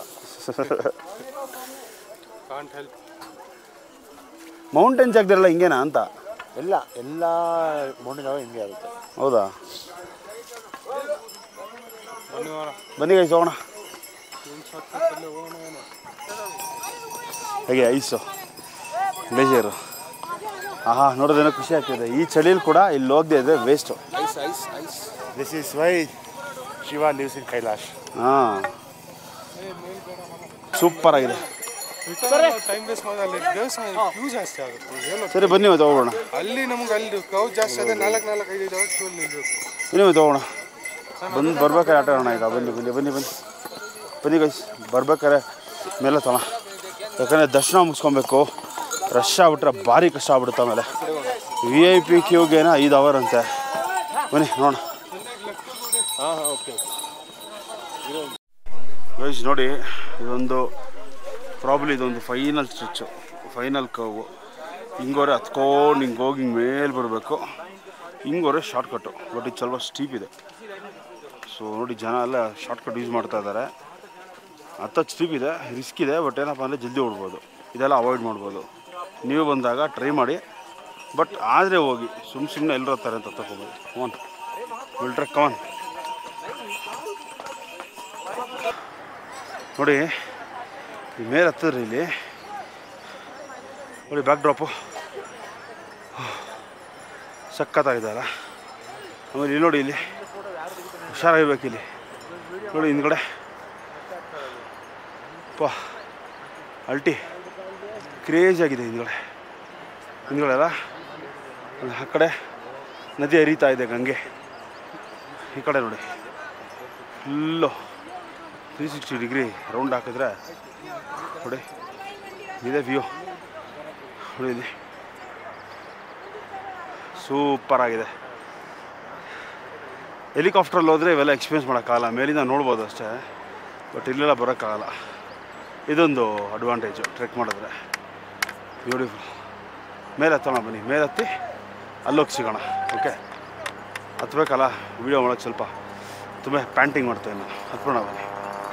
ಮೌಂಟೇನ್ ಜಾಗದಲ್ಲ ಹಿಂಗೇನಾ ಅಂತ ಎಲ್ಲ ಎಲ್ಲ ಮಣ್ಣಿನ ಹಿಂಗೆ ಆಗುತ್ತೆ ಹೌದಾ ಬನ್ನಿ ಗೈಸ್ ಹೋಗೋಣ ಹೇಗೆ ಐಸು ಗ್ಲೇಷಿಯರು ಆಹಾ ನೋಡೋದೇನೋ ಖುಷಿ ಆಗ್ತಿದೆ ಈ ಚಳಿಲಿ ಕೂಡ ಇಲ್ಲಿ ಹೋಗದೆ ಇದೆ waste this is why Shiva lives in Kailash ಹಾಂ ಸೂಪರ್ ಆಗಿದೆ ಟೈಮ್ ವೇಸ್ಟ್ ಮಾಡಲ್ಲ ದೇವಸ್ಥಾನ ಕ್ಯೂ ಜಾಸ್ತಿ ಆಗುತ್ತೆ ಏನು ಸರಿ ಬನ್ನಿ ಮತ್ತೆ ಹೋಗೋಣ ಅಲ್ಲಿ ನಮ್ಗೆ ಅಲ್ಲಿ ಕ್ರೌಡ್ ಜಾಸ್ತಿ ಅದೇ ನಾಲ್ಕು ನಾಲ್ಕು ಐದು ಐದು ಅವರ್ ಕ್ಯೂ ನಿಲ್ಬೇಕು ಬನ್ನಿ ಮತ್ತೆ ಹೋಗೋಣ ಬಂದು ಬರ್ಬೇಕಾದ್ರೆ ಆಟ ಆಡೋಣ ಈಗ ಬನ್ನಿ ಬನ್ನಿ ಬನ್ನಿ ಬನ್ನಿ ಬನ್ನಿ ಗೈಸ್ ಬರ್ಬೇಕಾದ್ರೆ ಮೇಲೆ ತೋಣ ಯಾಕಂದರೆ ದರ್ಶನ ಮುಗಿಸ್ಕೊಬೇಕು ರಶ್ ಆಗ್ಬಿಟ್ರೆ ಭಾರಿ ಕಷ್ಟ ಆಗ್ಬಿಡುತ್ತೆ ಆಮೇಲೆ ವಿ ಐ ಪಿ ಕ್ಯೂಗೇನ ಐದು ಅವರ್ ಅಂತೆ ಬನ್ನಿ ನೋಡೋಣ ಗೈಸ್ ನೋಡಿ ಇದೊಂದು ಪ್ರಾಬ್ಲಿ ಇದೊಂದು ಫೈನಲ್ ಸ್ಟಿಚ್ಚು ಫೈನಲ್ ಕವು ಹಿಂಗೋರೆ ಹತ್ಕೊಂಡು ಹಿಂಗೆ ಹೋಗಿ ಹಿಂಗೆ ಮೇಲೆ ಬರಬೇಕು ಹಿಂಗೋರೆ ಶಾರ್ಟ್ ಕಟ್ಟು ಬಟ್ ಇದು ಸ್ವಲ್ಪ ಸ್ಟೀಪ್ ಇದೆ ಸೊ ನೋಡಿ ಜನ ಎಲ್ಲ ಶಾರ್ಟ್ ಕಟ್ ಯೂಸ್ ಮಾಡ್ತಾ ಇದ್ದಾರೆ ಹತ್ತತ್ತು ಸ್ಟೀಪ್ ಇದೆ ರಿಸ್ಕ್ ಇದೆ ಬಟ್ ಏನಪ್ಪ ಅಂದರೆ ಜಲ್ದಿ ಓಡ್ಬೋದು ಇದೆಲ್ಲ ಅವಾಯ್ಡ್ ಮಾಡ್ಬೋದು ನೀವು ಬಂದಾಗ ಟ್ರೈ ಮಾಡಿ ಬಟ್ ಆದರೆ ಹೋಗಿ ಸುಮ್ಮ ಸುಮ್ಮನೆ ಎಲ್ಲರೂ ಹತ್ತಾರೆ ಅಂತ ತಗೋಬೋದು ಕಮಾನ್ ವಿಲ್ಟ್ರೆ ಕಮಾನ್ ನೋಡಿ ಈ ಮೇಲೆ ಹತ್ತಿದ್ರಿ ಇಲ್ಲಿ ನೋಡಿ ಬ್ಯಾಕ್ ಡ್ರಾಪು ಸಖತ್ತಾಗಿದೆಯಲ್ಲ ಆಮೇಲೆ ಇಲ್ಲಿ ನೋಡಿ ಇಲ್ಲಿ ಹುಷಾರಾಗಿರ್ಬೇಕು ಇಲ್ಲಿ ನೋಡಿ ಹಿಂದ್ಗಡೆ ಪಾ ಅಲ್ಟಿ ಕ್ರೇಜ್ ಆಗಿದೆ ಹಿಂದ್ಗಡೆ ಹಿಂದ್ಗಡೆ ಅಲ್ಲ ಅಲ್ಲಿ ಆ ಕಡೆ ನದಿ ಹರಿತಾ ಇದೆ ಗಂಗೆ ಈ ಕಡೆ ನೋಡಿ full three sixty degree round ಹಾಕಿದ್ರೆ ನೋಡಿ ಇದೆ ವ್ಯೂ ನೋಡಿ ಇಲ್ಲಿ ಸೂಪರ್ ಆಗಿದೆ ಹೆಲಿಕಾಪ್ಟ್ರಲ್ಲಿ ಹೋದರೆ ಇವೆಲ್ಲ ಎಕ್ಸ್ಪೀರಿಯನ್ಸ್ ಮಾಡೋಕ್ಕಾಗಲ್ಲ ಮೇಲಿಂದ ನೋಡ್ಬೋದು ಅಷ್ಟೇ ಬಟ್ ಇಲ್ಲೆಲ್ಲ ಬರೋಕ್ಕಾಗಲ್ಲ ಇದೊಂದು ಅಡ್ವಾಂಟೇಜು ಟ್ರೆಕ್ ಮಾಡಿದ್ರೆ ಬ್ಯೂಟಿಫುಲ್ ಮೇಲೆ ಹತ್ತೋಣ ಬನ್ನಿ ಮೇಲೆ ಹತ್ತಿ ಅಲ್ಲೋಗಿ ಸಿಗೋಣ ಓಕೆ ಹತ್ಬೇಕಲ್ಲ ವೀಡಿಯೋ ಮಾಡೋಕ್ಕೆ ಸ್ವಲ್ಪ ತುಂಬ ಪ್ಯಾಂಟಿಂಗ್ ಮಾಡ್ತೇವೆ ನಾನು ಹತ್ಬೋಣ ಬನ್ನಿ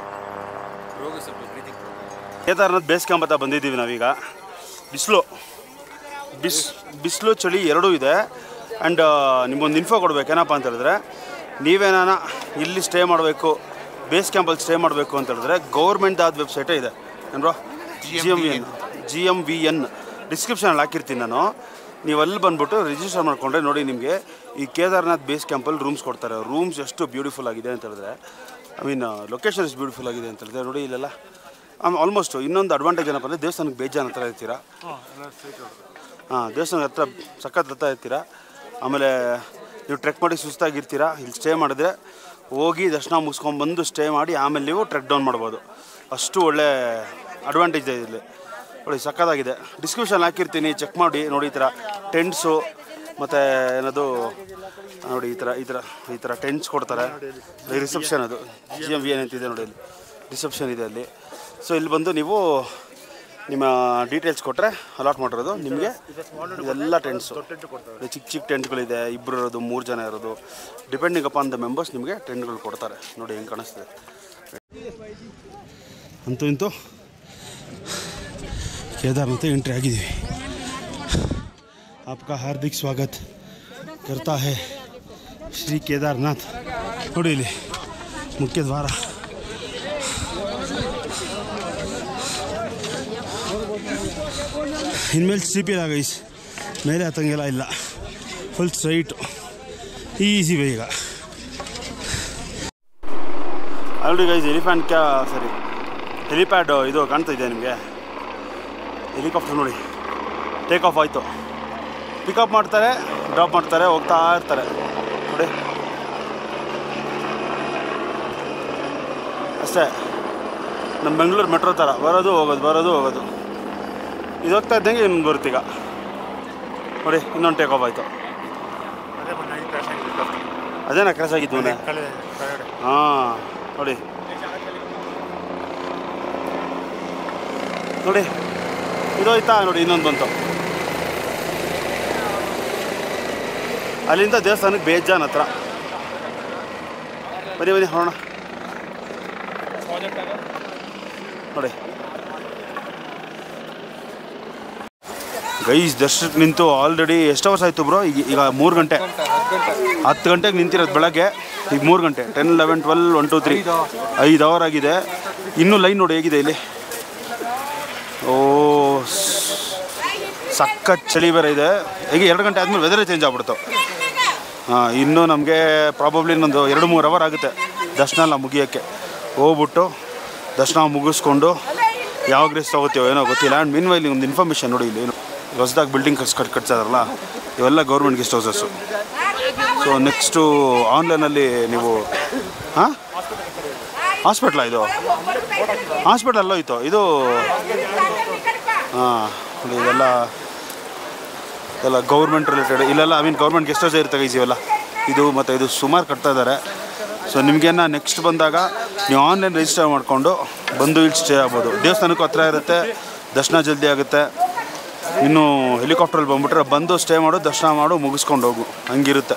ಕೇದಾರ್ನಾಥ್ ಬೇಸ್ ಕ್ಯಾಂಪ್ ಅಂತ ಬಂದಿದ್ದೀವಿ ನಾವೀಗ ಬಿಸಿಲು ಬಿಸ್ ಬಿಸಿಲು ಚಳಿ ಎರಡೂ ಇದೆ ಆ್ಯಂಡ್ ನಿಮ್ಗೊಂದು ಇನ್ಫೋ ಕೊಡ್ಬೇಕು ಏನಪ್ಪ ಅಂತ ಹೇಳಿದ್ರೆ ನೀವೇನಾನ ಇಲ್ಲಿ ಸ್ಟೇ ಮಾಡಬೇಕು ಬೇಸ್ ಕ್ಯಾಂಪಲ್ಲಿ ಸ್ಟೇ ಮಾಡಬೇಕು ಅಂತ ಹೇಳಿದ್ರೆ ಗೌರ್ಮೆಂಟ್ ಆದ ವೆಬ್ಸೈಟೇ ಇದೆ ಏನ್ರೋ G M V N G M V N ಡಿಸ್ಕ್ರಿಪ್ಷನಲ್ಲಿ ಹಾಕಿರ್ತೀನಿ ನಾನು ನೀವು ಅಲ್ಲಿ ಬಂದ್ಬಿಟ್ಟು ರಿಜಿಸ್ಟರ್ ಮಾಡಿಕೊಂಡ್ರೆ ನೋಡಿ ನಿಮಗೆ ಈ ಕೇದಾರ್ನಾಥ್ ಬೇಸ್ ಕ್ಯಾಂಪಲ್ಲಿ ರೂಮ್ಸ್ ಕೊಡ್ತಾರೆ ರೂಮ್ಸ್ ಎಷ್ಟು ಬ್ಯೂಟಿಫುಲ್ ಆಗಿದೆ ಅಂತ ಹೇಳಿದ್ರೆ ಐ ಮೀನ್ ಲೊಕೇಶನ್ ಎಷ್ಟು ಬ್ಯೂಟಿಫುಲ್ ಆಗಿದೆ ಅಂತ ಹೇಳಿದ್ರೆ ನೋಡಿ ಇಲ್ಲೆಲ್ಲ ಆಲ್ಮೋಸ್ಟ್ ಇನ್ನೊಂದು ಅಡ್ವಾಂಟೇಜ್ ಏನಪ್ಪ ಅಂದರೆ ದೇವಸ್ಥಾನಕ್ಕೆ ಬೇಜಾನ್ ಹತ್ರ ಇರ್ತೀರಾ ಹಾಂ ದೇವಸ್ಥಾನ ಹತ್ರ ಸಖತ್ ಹತ್ರ ಇರ್ತೀರಾ ಆಮೇಲೆ ನೀವು ಟ್ರೆಕ್ ಮಾಡಿ ಸುಸ್ತಾಗಿರ್ತೀರಾ ಇಲ್ಲಿ ಸ್ಟೇ ಮಾಡಿದ್ರೆ ಹೋಗಿ ದರ್ಶನ ಮುಗಿಸ್ಕೊಂಬಂದು ಸ್ಟೇ ಮಾಡಿ ಆಮೇಲೆ ನೀವು ಟ್ರೆಕ್ ಡೌನ್ ಮಾಡ್ಬೋದು ಅಷ್ಟು ಒಳ್ಳೆ ಅಡ್ವಾಂಟೇಜ್ ಇದೆ ಇಲ್ಲಿ ನೋಡಿ ಸಖತ್ತಾಗಿದೆ ಡಿಸ್ಕ್ರಿಪ್ಷನ್ ಹಾಕಿರ್ತೀನಿ ಚೆಕ್ ಮಾಡಿ ನೋಡಿ ಈ ಥರ ಟೆಂಟ್ಸು ಮತ್ತು ಏನದು ನೋಡಿ ಈ ಥರ ಈ ಥರ ಈ ಥರ ಟೆಂಟ್ಸ್ ಕೊಡ್ತಾರೆ ರಿಸೆಪ್ಷನ್ ಅದು ಜಿ ಎಮ್ ವಿ ಏನಂತಿದೆ ನೋಡಿ ಇಲ್ಲಿ ರಿಸೆಪ್ಷನ್ ಇದೆ ಅಲ್ಲಿ ಸೊ ಇಲ್ಲಿ ಬಂದು ನೀವು ನಿಮ್ಮ ಡೀಟೇಲ್ಸ್ ಕೊಟ್ಟರೆ ಅಲಾಟ್ ಮಾಡಿರೋದು ನಿಮಗೆ ಇದೆಲ್ಲ ಟೆಂಟ್ಸು ಚಿಕ್ಕ ಚಿಕ್ಕ ಟೆಂಟ್ಗಳಿದೆ ಇಬ್ಬರು ಇರೋದು ಮೂರು ಜನ ಇರೋದು ಡಿಪೆಂಡಿಂಗ್ ಅಪಾನ್ ದ ಮೆಂಬರ್ಸ್ ನಿಮಗೆ ಟೆಂಟ್ಗಳು ಕೊಡ್ತಾರೆ ನೋಡಿ ಹೆಂಗೆ ಕಾಣಿಸ್ತದೆ ಅಂತೂ ಇಂತೂ ಕೇದಾರ್ನಾಥ ಎಂಟ್ರಿ ಆಗಿದ್ದೀವಿ आपका हार्दिक स्वागत करता है ಶ್ರೀ ಕೇದಾರ್ನಾಥ್ ನೋಡಿ ಇಲ್ಲಿ ಮುಖ್ಯ ದ್ವಾರ ಇನ್ಮೇಲೆ ಸ್ಲಿಪ್ ಇಲ್ಲ ಗೈಸ್ ಮೇಲೆ ಹತ್ತಂಗೆಲ್ಲ ಇಲ್ಲ ಫುಲ್ ಸ್ಟ್ರೈಟು ಈಸಿ ವೇ ಈಗ ಆಲ್ರೆಡಿ ಗೈಸ್ ಎಲಿಫ್ಯಾಂಟ್ ಕ್ಯಾ ಸರಿ ಹೆಲಿಪ್ಯಾಡ್ ಇದು ಕಾಣ್ತಾ ಇದೆ ನಿಮಗೆ ಹೆಲಿಕಾಪ್ಟರ್ ನೋಡಿ ಟೇಕ್ ಆಫ್ ಆಯಿತು ಪಿಕಪ್ ಮಾಡ್ತಾರೆ ಡ್ರಾಪ್ ಮಾಡ್ತಾರೆ ಹೋಗ್ತಾ ಇರ್ತಾರೆ ನೋಡಿ ಅಷ್ಟೇ ನಮ್ಮ ಬೆಂಗಳೂರು ಮೆಟ್ರೋ ಥರ ಬರೋದು ಹೋಗೋದು ಬರೋದು ಹೋಗೋದು ಇದು ಹೋಗ್ತಾ ಇದ್ದಂಗೆ ಇನ್ನೊಂದು ಬರುತ್ತೀಗ ನೋಡಿ ಇನ್ನೊಂದು ಟೇಕ್ ಆಫ್ ಆಯಿತು ಅದೇನಾ ಕ್ರಾಶ್ ಆಗಿದ್ದು ಮೊನ್ನೆ ಹಾಂ ನೋಡಿ ನೋಡಿ ಇದೋಯ್ತಾ ನೋಡಿ ಇನ್ನೊಂದು ಬಂತು ಅಲ್ಲಿಂದ ದೇವಸ್ಥಾನಕ್ಕೆ ಬೇಜಾನ್ ಹತ್ರ ಬನ್ನಿ ಬನ್ನಿ ಹೋಗೋಣ ನೋಡಿ ಗೈಸ್ ದರ್ಶನಕ್ಕೆ ನಿಂತು ಆಲ್ರೆಡಿ ಎಷ್ಟು ಅವರ್ಸ್ ಆಯಿತು ಬ್ರೋ ಈಗ ಈಗ ಮೂರು ಗಂಟೆ ಹತ್ತು ಗಂಟೆಗೆ ನಿಂತಿರೋದು ಬೆಳಗ್ಗೆ ಈಗ ಮೂರು ಗಂಟೆ ten eleven twelve one two three ಐದು ಅವರ್ ಆಗಿದೆ ಇನ್ನೂ ಲೈನ್ ನೋಡಿ ಹೇಗಿದೆ ಇಲ್ಲಿ ಓ ಸಖತ್ ಚಳಿ ಬೇರೆ ಇದೆ ಈಗ ಎರಡು ಗಂಟೆ ಆದಮೇಲೆ ವೆದರೇ ಚೇಂಜ್ ಆಗ್ಬಿಡ್ತು ಹಾಂ ಇನ್ನೂ ನಮಗೆ ಪ್ರಾಬಬ್ಲಿ ಇನ್ನೊಂದು ಎರಡು ಮೂರು ಅವರ್ ಆಗುತ್ತೆ ದರ್ಶನ ಎಲ್ಲ ಮುಗಿಯೋಕ್ಕೆ ಹೋಗ್ಬಿಟ್ಟು ದರ್ಶನ ಮುಗಿಸ್ಕೊಂಡು ಯಾವಾಗ ರೆಸ್ಟ್ ತಗೋತೀವೋ ಏನೋ ಗೊತ್ತಿಲ್ಲ ಆ್ಯಂಡ್ ಮೀನ್ ಇಲ್ಲಿ ಒಂದು ಇನ್ಫಾರ್ಮೇಷನ್ ನೋಡಿ ಇಲ್ಲಿ ಏನು ಹೊಸದಾಗಿ ಬಿಲ್ಡಿಂಗ್ ಕಟ್ಸ್ ಕಟ್ ಕಟ್ಸಿದಾರಲ್ಲ ಇವೆಲ್ಲ government guest houses so next ಆನ್ಲೈನಲ್ಲಿ ನೀವು ಹಾಂ ಹಾಸ್ಪಿಟ್ಲಾ ಇದು ಹಾಸ್ಪಿಟಲ್ ಹೋಯ್ತು ಇದು ಹಾಂ ನೋಡಿ ಇದೆಲ್ಲ ಎಲ್ಲ ಗೌರ್ಮೆಂಟ್ ರಿಲೇಟೆಡ್ ಇಲ್ಲೆಲ್ಲ I mean government guest house ಇರ್ತವೆ ಇವೆಲ್ಲ ಇದು ಮತ್ತು ಇದು ಸುಮಾರು ಕಟ್ತಾ ಇದ್ದಾರೆ ಸೊ ನಿಮಗೇನ ನೆಕ್ಸ್ಟ್ ಬಂದಾಗ ನೀವು ಆನ್ಲೈನ್ ರಿಜಿಸ್ಟರ್ ಮಾಡಿಕೊಂಡು ಬಂದು ಇಲ್ಲಿ ಸ್ಟೇ ಆಗ್ಬೋದು ದೇವಸ್ಥಾನಕ್ಕೂ ಹತ್ರ ಇರುತ್ತೆ ದರ್ಶನ ಜಲ್ದಿ ಆಗುತ್ತೆ ಇನ್ನು ಹೆಲಿಕಾಪ್ಟ್ರಲ್ಲಿ ಬಂದ್ಬಿಟ್ರೆ ಬಂದು ಸ್ಟೇ ಮಾಡು ದರ್ಶನ ಮಾಡು ಮುಗಿಸ್ಕೊಂಡು ಹೋಗು ಹಂಗಿರುತ್ತೆ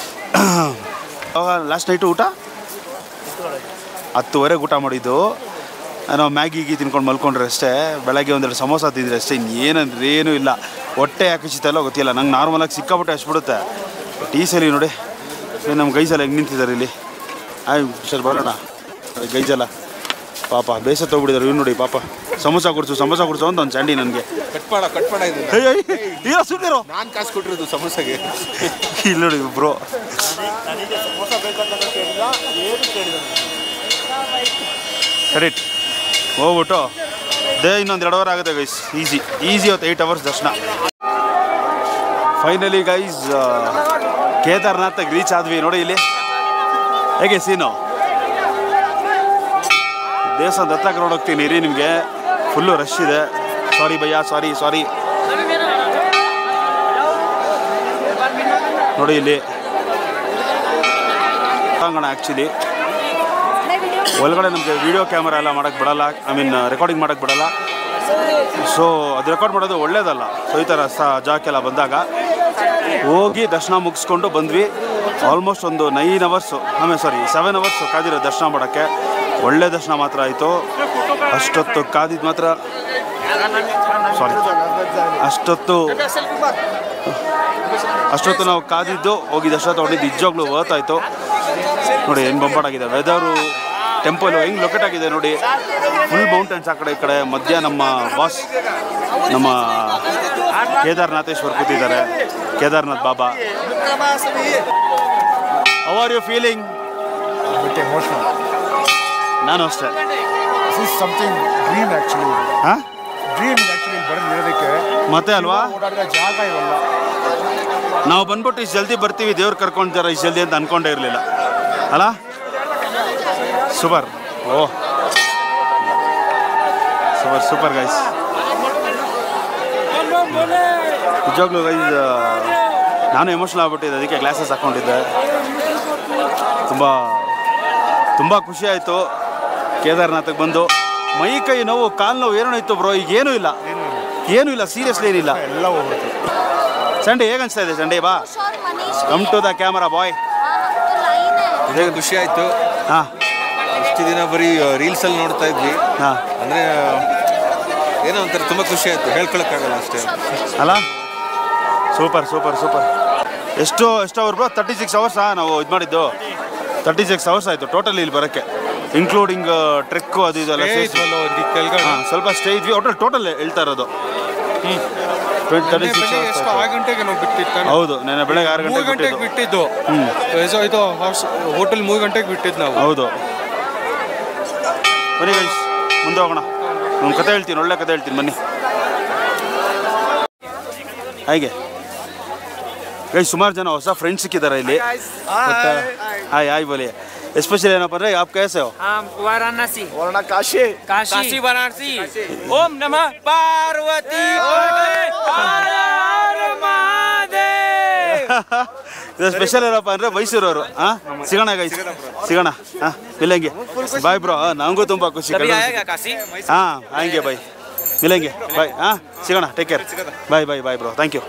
ಲಾಸ್ಟ್ ನೈಟು ಊಟ ಹತ್ತುವರೆಗೆ ಊಟ ಮಾಡಿದ್ದು ನಾವು ಮ್ಯಾಗಿ ಗೀ ತಿನ್ಕೊಂಡು ಮಲ್ಕೊಂಡ್ರೆ ಅಷ್ಟೇ ಬೆಳಗ್ಗೆ ಒಂದೆರಡು ಸಮೋಸ ತಿಂದರೆ ಅಷ್ಟೇ ಇನ್ನೇನಂದ್ರೆ ಏನೂ ಇಲ್ಲ ಹೊಟ್ಟೆ ಯಾಕೆ ಚಿತ್ತಲ್ಲ ಗೊತ್ತಿಲ್ಲ ನಂಗೆ ನಾರ್ಮಲಾಗಿ ಸಿಕ್ಕಾಪಟ್ಟೆ ಹಚ್ಬಿಡುತ್ತೆ ಟೀ ಸಲಿ ನೋಡಿ ಏನ್ ನಮ್ಮ ಗೈಜಲ್ಲ ಹೆಂಗೆ ನಿಂತಿದ್ದಾರೆ ಇಲ್ಲಿ ಆಯ್ ಸರ್ ಬರೋಣ ಗೈಜಲ್ಲ ಪಾಪ ಬೇಸ ತೊಗೊಬಿಟ್ಟಿದ್ದಾರೆ ಇವ್ನು ನೋಡಿ ಪಾಪ ಸಮೋಸ ಕೊಡ್ಸು ಸಮೋಸ ಕೊಡ್ಸು ಅಂತ ಒಂದು ಚಂಡಿ ನನಗೆ ಕಟ್ ಮಾಡ ಕಟ್ ಮಾಡ ಇದು ಇಲ್ಲ ಸುಮ್ಮನಿರೋ ನಾನು ಕಾಸು ಕೊಟ್ಟಿರೋದು ಸಮೋಸಾಗೆ ಇಲ್ಲಿ ನೋಡಿ ಬ್ರೋ ನನಗೆ ಸಮೋಸ ಬೇಕಂತ ಕೇಳಿಲ್ಲ ಏನು ಕೇಳಿಲ್ಲ ಕರೆಕ್ಟ್ ಹೋಗ್ಬಿಟ್ಟು ದೇ ಇನ್ನೊಂದು ಎರಡು ಅವರ್ ಆಗುತ್ತೆ ಗೈಸ್ ಈಸಿ ಈಸಿ ಹೊತ್ತು ಏಯ್ಟ್ ಅವರ್ಸ್ ದರ್ಶನ ಫೈನಲಿ ಗೈಸ್ ಕೇದಾರ್ನಾಥ್ಗೆ ರೀಚ್ ಆದ್ವಿ ನೋಡಿ ಇಲ್ಲಿ ಹೇಗೆ ಸೀನು ದೇವಸ್ಥಾನದ ಹತ್ರ ಕರ್ಕೊಂಡು ಹೋಗ್ತೀನಿ ರೀ ನಿಮಗೆ ಫುಲ್ಲು ರಶ್ ಇದೆ ಸಾರಿ ಭಯ್ಯ ಸಾರಿ ಸಾರಿ ನೋಡಿ ಇಲ್ಲಿ ಪ್ರಾಂಗಣ ಆ್ಯಕ್ಚುಲಿ ಒಳಗಡೆ ನಮಗೆ ವಿಡಿಯೋ ಕ್ಯಾಮರಾ ಎಲ್ಲ ಮಾಡೋಕ್ಕೆ ಬಿಡಲ್ಲ ಐ ಮೀನ್ ರೆಕಾರ್ಡಿಂಗ್ ಮಾಡೋಕ್ಕೆ ಬಿಡಲ್ಲ ಸೊ ಅದು ರೆಕಾರ್ಡ್ ಮಾಡೋದು ಒಳ್ಳೇದಲ್ಲ ಸೊ ಈ ಥರ ಸ ಜಾಕೆಲ್ಲ ಬಂದಾಗ ಹೋಗಿ ದರ್ಶನ ಮುಗಿಸ್ಕೊಂಡು ಬಂದ್ವಿ ಆಲ್ಮೋಸ್ಟ್ ಒಂದು ನೈನ್ ಅವರ್ಸು ಆಮೇಲೆ ಸಾರಿ ಸೆವೆನ್ ಅವರ್ಸು ಕಾದಿರೋ ದರ್ಶನ ಮಾಡೋಕ್ಕೆ ಒಳ್ಳೆ ದರ್ಶನ ಮಾತ್ರ ಆಯಿತು ಅಷ್ಟೊತ್ತು ಕಾದಿದ್ದು ಮಾತ್ರ ಸಾರಿ ಅಷ್ಟೊತ್ತು ಅಷ್ಟೊತ್ತು ನಾವು ಕಾದಿದ್ದು ಹೋಗಿ ದರ್ಶನ ತೊಗೊಂಡಿದ್ದು ನಿಜವಾಗ್ಲೂ ವರ್ತ್ ಆಯಿತು ನೋಡಿ ಏನು ಬೊಂಬಾಟಾಗಿದೆ ವೆದರು ಟೆಂಪಲ್ ಹೆಂಗೆ ಲೊಕೇಟ್ ಆಗಿದೆ ನೋಡಿ ಫುಲ್ ಮೌಂಟೇನ್ಸ್ ಆ ಕಡೆ ಈ ಕಡೆ ಮಧ್ಯ ನಮ್ಮ ಬಾಸ್ ನಮ್ಮ ಕೇದಾರ್ನಾಥೇಶ್ವರ್ ಕೂತಿದ್ದಾರೆ Kedarnath Baba how are you feeling ಬಿಟ್ಟು ಎಮೋಷನಲ್ ನಾನು ಅಷ್ಟೇ this is something dream actually ಹಾಂ ಡ್ರೀಮ್ ಆ್ಯಕ್ಚುಲಿ ಬರೋದು ಇರೋದಕ್ಕೆ ಮತ್ತೆ ಅಲ್ವಾ ಓಡಾಡಿರೋ ಜಾಗ ಇರಲ್ಲ ನಾವು ಬಂದ್ಬಿಟ್ಟು ಇಷ್ಟು ಜಲ್ದಿ ಬರ್ತೀವಿ ದೇವ್ರು ಕರ್ಕೊಂತಾರೆ ಇಷ್ಟು ಜಲ್ದಿ ಅಂತ ಅನ್ಕೊಂಡೇ ಇರಲಿಲ್ಲ ಅಲ್ಲ super oh super super guys ನಿಜವಾಗ್ಲೂ ಗೈಸ್ ನಾನು ಎಮೋಷನಲ್ ಆಗ್ಬಿಟ್ಟಿದ್ದೆ ಅದಕ್ಕೆ ಗ್ಲಾಸಸ್ ಹಾಕ್ಕೊಂಡಿದ್ದೆ ತುಂಬ ತುಂಬ ಖುಷಿ ಆಯಿತು ಕೇದಾರ್ನಾಥಕ್ಕೆ ಬಂದು ಮೈ ಕೈ ನೋವು ಕಾಲು ನೋವು ಏನೋ ಇತ್ತು ಬ್ರೋ ಈಗ ಏನೂ ಇಲ್ಲ ಏನೂ ಇಲ್ಲ ಸೀರಿಯಸ್ಲಿ ಏನಿಲ್ಲ ಎಲ್ಲ ಹೋಗ್ಬಿಡ್ತು ಸಂಡೇ ಹೇಗೆ ಅನಿಸ್ತಾ ಇದೆ ಸಂಡೇ ಬಾ और Manish come to the camera bye हाँ तो लाइन है ಇದೇ ಖುಷಿ ಆಯ್ತು ಹಾಂ ಇಷ್ಟು ದಿನ ಬರೀ ರೀಲ್ಸ್ ಅಲ್ಲಿ ನೋಡ್ತಾ ಇದ್ವಿ ಹಾಂ ಅಂದ್ರೆ ಏನೋ ಒಂಥರ ತುಂಬಾ ಖುಷಿ ಆಯ್ತು ಹೇಳ್ಕೊಳಕ್ಕಾಗಲ್ಲ ಅಷ್ಟೇ ಅಲ್ಲ ಸೂಪರ್ ಸೂಪರ್ ಸೂಪರ್ ಎಷ್ಟು ಎಷ್ಟು ಅವರ್ ಬ್ರೋ ತರ್ಟಿ ಸಿಕ್ಸ್ ಅವರ್ಸಾ ನಾವು ಇದು ಮಾಡಿದ್ದು ತರ್ಟಿ ಸಿಕ್ಸ್ ಅವರ್ಸ್ ಆಯಿತು ಟೋಟಲ್ ಇಲ್ಲಿ ಬರೋಕ್ಕೆ ಇನ್ಕ್ಲೂಡಿಂಗ್ ಟ್ರೆಕ್ಕು ಅದು ಇದೆಲ್ಲ ಸೇರಿಸಿ ಹಾಂ ಸ್ವಲ್ಪ ಸ್ಟೇ ಇದ್ವಿ ಒಟ್ಟಲ್ಲಿ ಟೋಟಲ್ ಹೇಳ್ತಾ ಇರೋದು ತರ್ಟಿ ಸಿಕ್ಸ್ ಅವರ್ಸ್ ಎಷ್ಟು ಆರು ಗಂಟೆಗೆ ನಾವು ಬಿಟ್ಟಿತ್ತು ಹೌದು ನೆನ್ನೆ ಬೆಳಗ್ಗೆ ಆರು ಮೂರು ಗಂಟೆಗೆ ಗಂಟೆಗೆ ಬಿಟ್ಟಿದ್ದು ಬಿಟ್ಟಿದ್ದು ಇದು- ಇದು ಹೋಟೆಲ್ ಮೂರು ಗಂಟೆಗೆ ಬಿಟ್ಟಿದ್ದು ನಾವು ಹೌದು ಬನ್ನಿ ಗೈಸ್ ಮುಂದೆ ಹೋಗೋಣ ಒಂದು ಕತೆ ಹೇಳ್ತೀನಿ ಒಳ್ಳೆ ಕತೆ ಹೇಳ್ತೀನಿ ಬನ್ನಿ ಹಾಗೆ ಗೈಸ್ ಸುಮಾರು ಜನ ಹೊಸ ಫ್ರೆಂಡ್ಸ್ ಸಿಕ್ಕಿದ್ದಾರೆ ಇಲ್ಲಿ ಹಾಯ್ ಹಾಯ್ ಬೋಲಿ ಎಸ್ಪೆಷಲಿ ಏನಪ್ಪ ಅಂದರೆ ಆಪ್ कैसे हो वाराणसी ವರ್ಣ ಕಾಶಿ काशी काशी वाराणसी ओम नमः पार्वती हर हर महादेव ಇದು ಸ್ಪೆಷಲ್ ಏನಪ್ಪ ಅಂದರೆ ಮೈಸೂರವರು ಹಾಂ ಸಿಗೋಣ ಗೈಸ್ ಸಿಗೋಣ ಹಾಂ ಮಿಲೆಂಗೆ ಬಾಯ್ ಬ್ರೋ ನಮಗೂ ತುಂಬ ಖುಷಿ कभी आएगा काशी ಹಾಂ ಹಂಗೆ ಬಾಯ್ ಮಿಲೆಂಗೆ ಬಾಯ್ ಹಾಂ ಸಿಗೋಣ take care bye bye bye bro thank you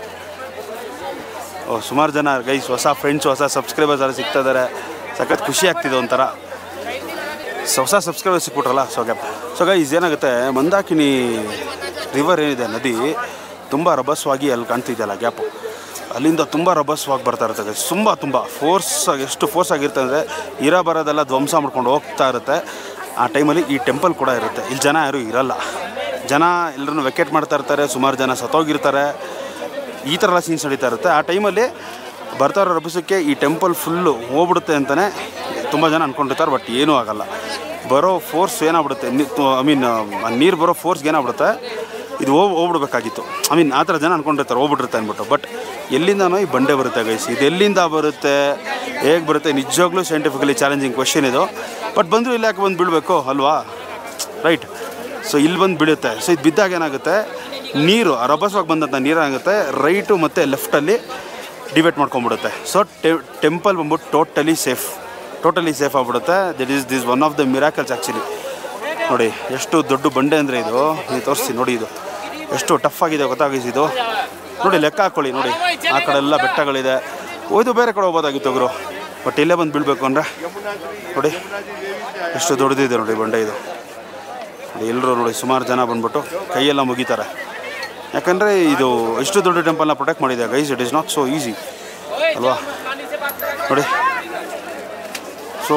oh ಸುಮಾರು ಜನ ಗೈಸ್ ಹೊಸ ಫ್ರೆಂಡ್ಸ್ ಹೊಸ ಸಬ್ಸ್ಕ್ರೈಬರ್ಸ್ ಎಲ್ಲ ಸಿಗ್ತಾ ಇದ್ದಾರೆ ಸಖತ್ ಖುಷಿ ಆಗ್ತಿದೆ ಒಂಥರ ಸೊ ಹೊಸ ಸಬ್ಸ್ಕ್ರೈಬರ್ ಸಿಕ್ಬಿಟ್ರಲ್ಲ ಸೊ ಗ್ಯಾಪ್ ಸೊ ಗೈಸ್ ಏನಾಗುತ್ತೆ ಮಂದಾಕಿನಿ ರಿವರ್ ಏನಿದೆ ನದಿ ತುಂಬ ರಭಸವಾಗಿ ಅಲ್ಲಿ ಕಾಣ್ತಿದೆಯಲ್ಲ ಗ್ಯಾಪು ಅಲ್ಲಿಂದ ತುಂಬ ರಭಸವಾಗಿ ಬರ್ತಾ ಇರುತ್ತೆ ಗೈಸ್ ತುಂಬ ತುಂಬ ಫೋರ್ಸ್ ಆಗಿ ಎಷ್ಟು ಫೋರ್ಸ್ ಆಗಿರುತ್ತೆ ಅಂದರೆ ಇರ ಬರೋದೆಲ್ಲ ಧ್ವಂಸ ಮಾಡ್ಕೊಂಡು ಹೋಗ್ತಾ ಇರುತ್ತೆ ಆ ಟೈಮಲ್ಲಿ ಈ ಟೆಂಪಲ್ ಕೂಡ ಇರುತ್ತೆ ಇಲ್ಲಿ ಜನ ಯಾರೂ ಇರಲ್ಲ ಜನ ಎಲ್ಲರನ್ನು ವೆಕೆಟ್ ಮಾಡ್ತಾ ಇರ್ತಾರೆ ಸುಮಾರು ಜನ ಸತ್ತೋಗಿರ್ತಾರೆ ಈ ಥರ ಎಲ್ಲ ಸೀನ್ಸ್ ನಡೀತಾ ಇರುತ್ತೆ ಆ ಟೈಮಲ್ಲಿ ಬರ್ತಾ ಇರೋ ರಭಸಕ್ಕೆ ಈ ಟೆಂಪಲ್ ಫುಲ್ಲು ಹೋಗ್ಬಿಡುತ್ತೆ ಅಂತಲೇ ತುಂಬ ಜನ ಅಂದ್ಕೊಂಡಿರ್ತಾರೆ ಬಟ್ ಏನೂ ಆಗಲ್ಲ ಬರೋ ಫೋರ್ಸ್ ಏನಾಗ್ಬಿಡುತ್ತೆ ಐ ಮೀನ್ ನೀರು ಬರೋ ಫೋರ್ಸ್ಗೆ ಏನಾಗ್ಬಿಡುತ್ತೆ ಇದು ಹೋಗ್ ಹೋಗ್ಬಿಡ್ಬೇಕಾಗಿತ್ತು ಐ ಮೀನ್ ಆ ಥರ ಜನ ಅಂದ್ಕೊಂಡಿರ್ತಾರೆ ಹೋಗ್ಬಿಟ್ಟಿರುತ್ತೆ ಅಂದ್ಬಿಟ್ಟು ಬಟ್ ಎಲ್ಲಿಂದನೋ ಈ ಬಂಡೆ ಬರುತ್ತೆ ಗೈಸ್ ಇದು ಎಲ್ಲಿಂದ ಬರುತ್ತೆ ಹೇಗೆ ಬರುತ್ತೆ ನಿಜವಾಗ್ಲೂ ಸೈಂಟಿಫಿಕಲಿ ಚಾಲೆಂಜಿಂಗ್ ಕ್ವೆಶನ್ ಇದು ಬಟ್ ಬಂದರೂ ಇಲ್ಲಿ ಯಾಕೆ ಬಂದು ಬೀಳಬೇಕು ಅಲ್ವಾ ರೈಟ್ ಸೊ ಇಲ್ಲಿ ಬಂದು ಬೀಳುತ್ತೆ ಸೊ ಇದು ಬಿದ್ದಾಗ ಏನಾಗುತ್ತೆ ನೀರು ಆ ರಭಸವಾಗಿ ಬಂದಂಥ ನೀರಾಗುತ್ತೆ ರೈಟು ಮತ್ತು ಲೆಫ್ಟಲ್ಲಿ ಡಿವೈಡ್ ಮಾಡ್ಕೊಂಬಿಡುತ್ತೆ ಸೊ ಟೆಂಪಲ್ ಬಂದ್ಬಿಟ್ಟು ಟೋಟಲಿ ಸೇಫ್ ಟೋಟಲಿ ಸೇಫ್ ಆಗಿಬಿಡುತ್ತೆ that is this one of the miracles actually ನೋಡಿ ಎಷ್ಟು ದೊಡ್ಡ ಬಂಡೆ ಅಂದರೆ ಇದು ನೀವು ತೋರಿಸಿ ನೋಡಿ ಇದು ಎಷ್ಟು ಟಫ್ ಆಗಿದೆ ಗೊತ್ತಾಗಿಸಿ ಇದು ನೋಡಿ ಲೆಕ್ಕ ಹಾಕ್ಕೊಳ್ಳಿ ನೋಡಿ ಆ ಕಡೆ ಎಲ್ಲ ಬೆಟ್ಟಗಳಿದೆ ಒಯ್ದು ಬೇರೆ ಕಡೆ ಹೋಗ್ಬೋದಾಗಿತ್ತು ಗುರು ಬಟ್ ಇಲ್ಲೇ ಬಂದು ಬೀಳಬೇಕು ಅಂದರೆ ನೋಡಿ ಎಷ್ಟು ದೊಡ್ಡದಿದೆ ನೋಡಿ ಬಂಡೆ ಇದು ಎಲ್ಲರೂ ನೋಡಿ ಸುಮಾರು ಜನ ಬಂದ್ಬಿಟ್ಟು ಕೈಯೆಲ್ಲ ಮುಗಿತಾರೆ ಯಾಕಂದರೆ ಇದು ಎಷ್ಟು ದೊಡ್ಡ ಟೆಂಪಲ್ನ ಪ್ರೊಟೆಕ್ಟ್ ಮಾಡಿದೆ guys it is not so easy ಅಲ್ವಾ ನೋಡಿ ಸೊ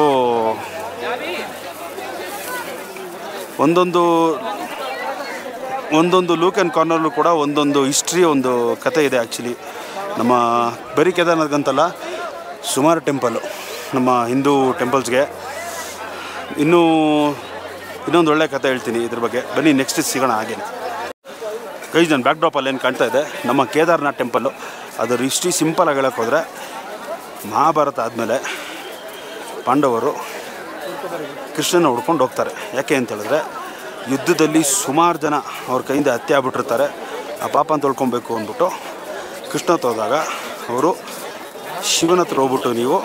ಒಂದೊಂದು ಒಂದೊಂದು ಲೂಕ್ ಆ್ಯಂಡ್ ಕಾರ್ನರ್ಲು ಕೂಡ ಒಂದೊಂದು ಹಿಸ್ಟ್ರಿ ಒಂದು ಕತೆ ಇದೆ ಆ್ಯಕ್ಚುಲಿ ನಮ್ಮ ಬರೀ ಕೇದಾರ್ನಾಥ್ಗಂತಲ್ಲ ಸುಮಾರು ಟೆಂಪಲ್ಲು ನಮ್ಮ ಹಿಂದೂ ಟೆಂಪಲ್ಸ್ಗೆ ಇನ್ನೂ ಇನ್ನೊಂದು ಒಳ್ಳೆ ಕತೆ ಹೇಳ್ತೀನಿ ಇದ್ರ ಬಗ್ಗೆ ಬನ್ನಿ ನೆಕ್ಸ್ಟ್ ಸಿಗೋಣ ಹಾಗೇನೆ ಗೈಸ್ ನಾನು ಬ್ಯಾಕ್ ಡ್ರಾಪಲ್ಲಿ ಏನು ಕಾಣ್ತಾ ಇದೆ ನಮ್ಮ ಕೇದಾರ್ನಾಥ್ ಟೆಂಪಲ್ಲು ಅದರ ಹಿಸ್ಟ್ರಿ ಸಿಂಪಲಾಗಿ ಹೇಳಕ್ಕೆ ಹೋದರೆ ಮಹಾಭಾರತ ಆದಮೇಲೆ ಪಾಂಡವರು ಕೃಷ್ಣನ ಹುಡ್ಕೊಂಡು ಹೋಗ್ತಾರೆ ಯಾಕೆ ಅಂತ ಹೇಳಿದ್ರೆ ಯುದ್ಧದಲ್ಲಿ ಸುಮಾರು ಜನ ಅವ್ರ ಕೈಯಿಂದ ಹತ್ಯೆ ಆಗ್ಬಿಟ್ಟಿರ್ತಾರೆ ಆ ಪಾಪನ ತೊಳ್ಕೊಬೇಕು ಅಂದ್ಬಿಟ್ಟು ಕೃಷ್ಣ ಹತ್ರ ಹೋದಾಗ ಅವರು ಶಿವನ ಹತ್ರ ಹೋಗ್ಬಿಟ್ಟು ನೀವು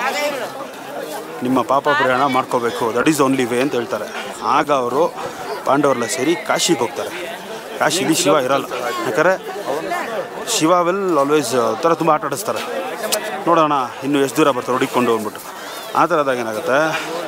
ನಿಮ್ಮ ಪಾಪ ಪ್ರಯಾಣ ಮಾಡ್ಕೋಬೇಕು ದಟ್ ಈಸ್ ಓನ್ಲಿ ವೇ ಅಂತ ಹೇಳ್ತಾರೆ ಆಗ ಅವರು ಪಾಂಡವರೆಲ್ಲ ಸೇರಿ ಕಾಶಿಗೆ ಹೋಗ್ತಾರೆ ಕಾಶಿಲಿ ಶಿವ ಇರಲ್ಲ ಯಾಕಂದರೆ ಶಿವ ವೆಲ್ ಆಲ್ವೇಸ್ ಥರ ತುಂಬ ಆಟ ಆಡಿಸ್ತಾರೆ ನೋಡೋಣ ಇನ್ನು ಎಷ್ಟು ದೂರ ಬರ್ತಾರೆ ಹುಡುಕೊಂಡು ಅಂದ್ಬಿಟ್ಟು ಆ ಥರದಾಗ ಏನಾಗುತ್ತೆ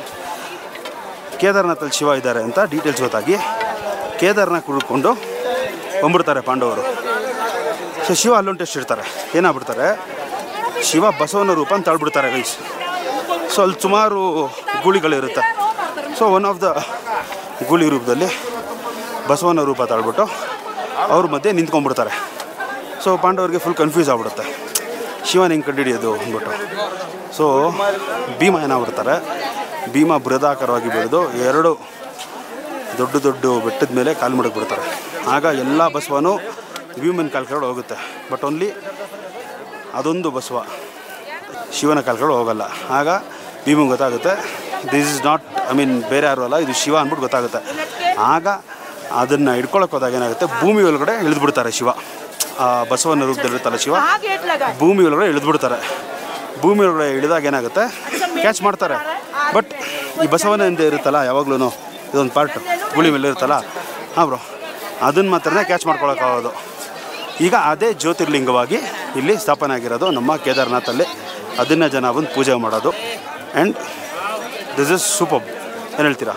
ಕೇದಾರ್ನಾಥಲ್ಲಿ ಶಿವ ಇದ್ದಾರೆ ಅಂತ ಡೀಟೇಲ್ಸ್ ಗೊತ್ತಾಗಿ ಕೇದಾರ್ನಾಥ್ ಹುಡ್ಕೊಂಡು ಬಂದ್ಬಿಡ್ತಾರೆ ಪಾಂಡವರು ಸೊ ಶಿವ ಅಲ್ಲೊಂದು ಟೆಸ್ಟ್ ಇರ್ತಾರೆ ಏನಾಗ್ಬಿಡ್ತಾರೆ ಶಿವ ಬಸವನ ರೂಪ ಅಂತ ತಳ್ಬಿಡ್ತಾರೆ ಗೈಸ್ ಸೊ ಅಲ್ಲಿ ಸುಮಾರು ಗೂಳಿಗಳಿರುತ್ತೆ ಸೊ ಒನ್ ಆಫ್ ದ ಗೂಳಿ ರೂಪದಲ್ಲಿ ಬಸವನ ರೂಪ ತಾಳ್ಬಿಟ್ಟು ಅವ್ರ ಮಧ್ಯೆ ನಿಂತ್ಕೊಂಡ್ಬಿಡ್ತಾರೆ ಸೊ ಪಾಂಡವರಿಗೆ ಫುಲ್ ಕನ್ಫ್ಯೂಸ್ ಆಗ್ಬಿಡುತ್ತೆ ಶಿವನ ಹೆಂಗೆ ಕಂಡುಹಿಡಿಯೋದು ಅಂದ್ಬಿಟ್ಟು ಸೊ ಭೀಮ ಏನಾಗ್ಬಿಡ್ತಾರೆ ಭೀಮ ಬೃಹದಾಕಾರವಾಗಿ ಬೆಳೆದು ಎರಡು ದೊಡ್ಡ ದೊಡ್ಡ ಬೆಟ್ಟದ ಮೇಲೆ ಕಾಲು ಮಡಗ್ಬಿಡ್ತಾರೆ ಆಗ ಎಲ್ಲ ಬಸವನು ಭೀಮನ ಕಾಲು ಕೆಳಗಡೆ ಹೋಗುತ್ತೆ ಬಟ್ ಓನ್ಲಿ ಅದೊಂದು ಬಸವ ಶಿವನ ಕಾಲ್ಗಳು ಹೋಗಲ್ಲ ಆಗ ಭೀಮಂಗೆ ಗೊತ್ತಾಗುತ್ತೆ this is not I mean ಬೇರೆ ಯಾರು ಅಲ್ಲ ಇದು ಶಿವ ಅಂದ್ಬಿಟ್ಟು ಗೊತ್ತಾಗುತ್ತೆ ಆಗ ಅದನ್ನು ಹಿಡ್ಕೊಳಕ್ಕೆ ಹೋದಾಗ ಏನಾಗುತ್ತೆ ಭೂಮಿ ಒಳಗಡೆ ಇಳಿದ್ಬಿಡ್ತಾರೆ ಶಿವ ಆ ಬಸವನ ರೂಪದಲ್ಲಿರುತ್ತಲ್ಲ ಶಿವ ಭೂಮಿ ಒಳಗಡೆ ಇಳಿದ್ಬಿಡ್ತಾರೆ ಭೂಮಿ ಒಳಗಡೆ ಇಳಿದಾಗ ಏನಾಗುತ್ತೆ ಕ್ಯಾಚ್ ಮಾಡ್ತಾರೆ ಬಟ್ ಈ ಬಸವನ ಹಿಂದೆ ಇರುತ್ತಲ್ಲ ಯಾವಾಗ್ಲೂ ಇದೊಂದು ಪಾರ್ಟ್ ಗುಳಿ ಮೇಲೆ ಇರುತ್ತಲ್ಲ ಹಾಂ ಬ್ರೋ ಅದನ್ನು ಮಾತ್ರನೇ ಕ್ಯಾಚ್ ಮಾಡ್ಕೊಳಕ್ಕಾಗೋದು ಈಗ ಅದೇ ಜ್ಯೋತಿರ್ಲಿಂಗವಾಗಿ ಇಲ್ಲಿ ಸ್ಥಾಪನೆ ಆಗಿರೋದು ನಮ್ಮ ಕೇದಾರ್ನಾಥಲ್ಲಿ ಅದನ್ನು ಜನ ಬಂದು ಪೂಜೆ ಮಾಡೋದು ಆ್ಯಂಡ್ ದಿಸ್ ಇಸ್ ಸೂಪರ್ ಏನು ಹೇಳ್ತೀರಾ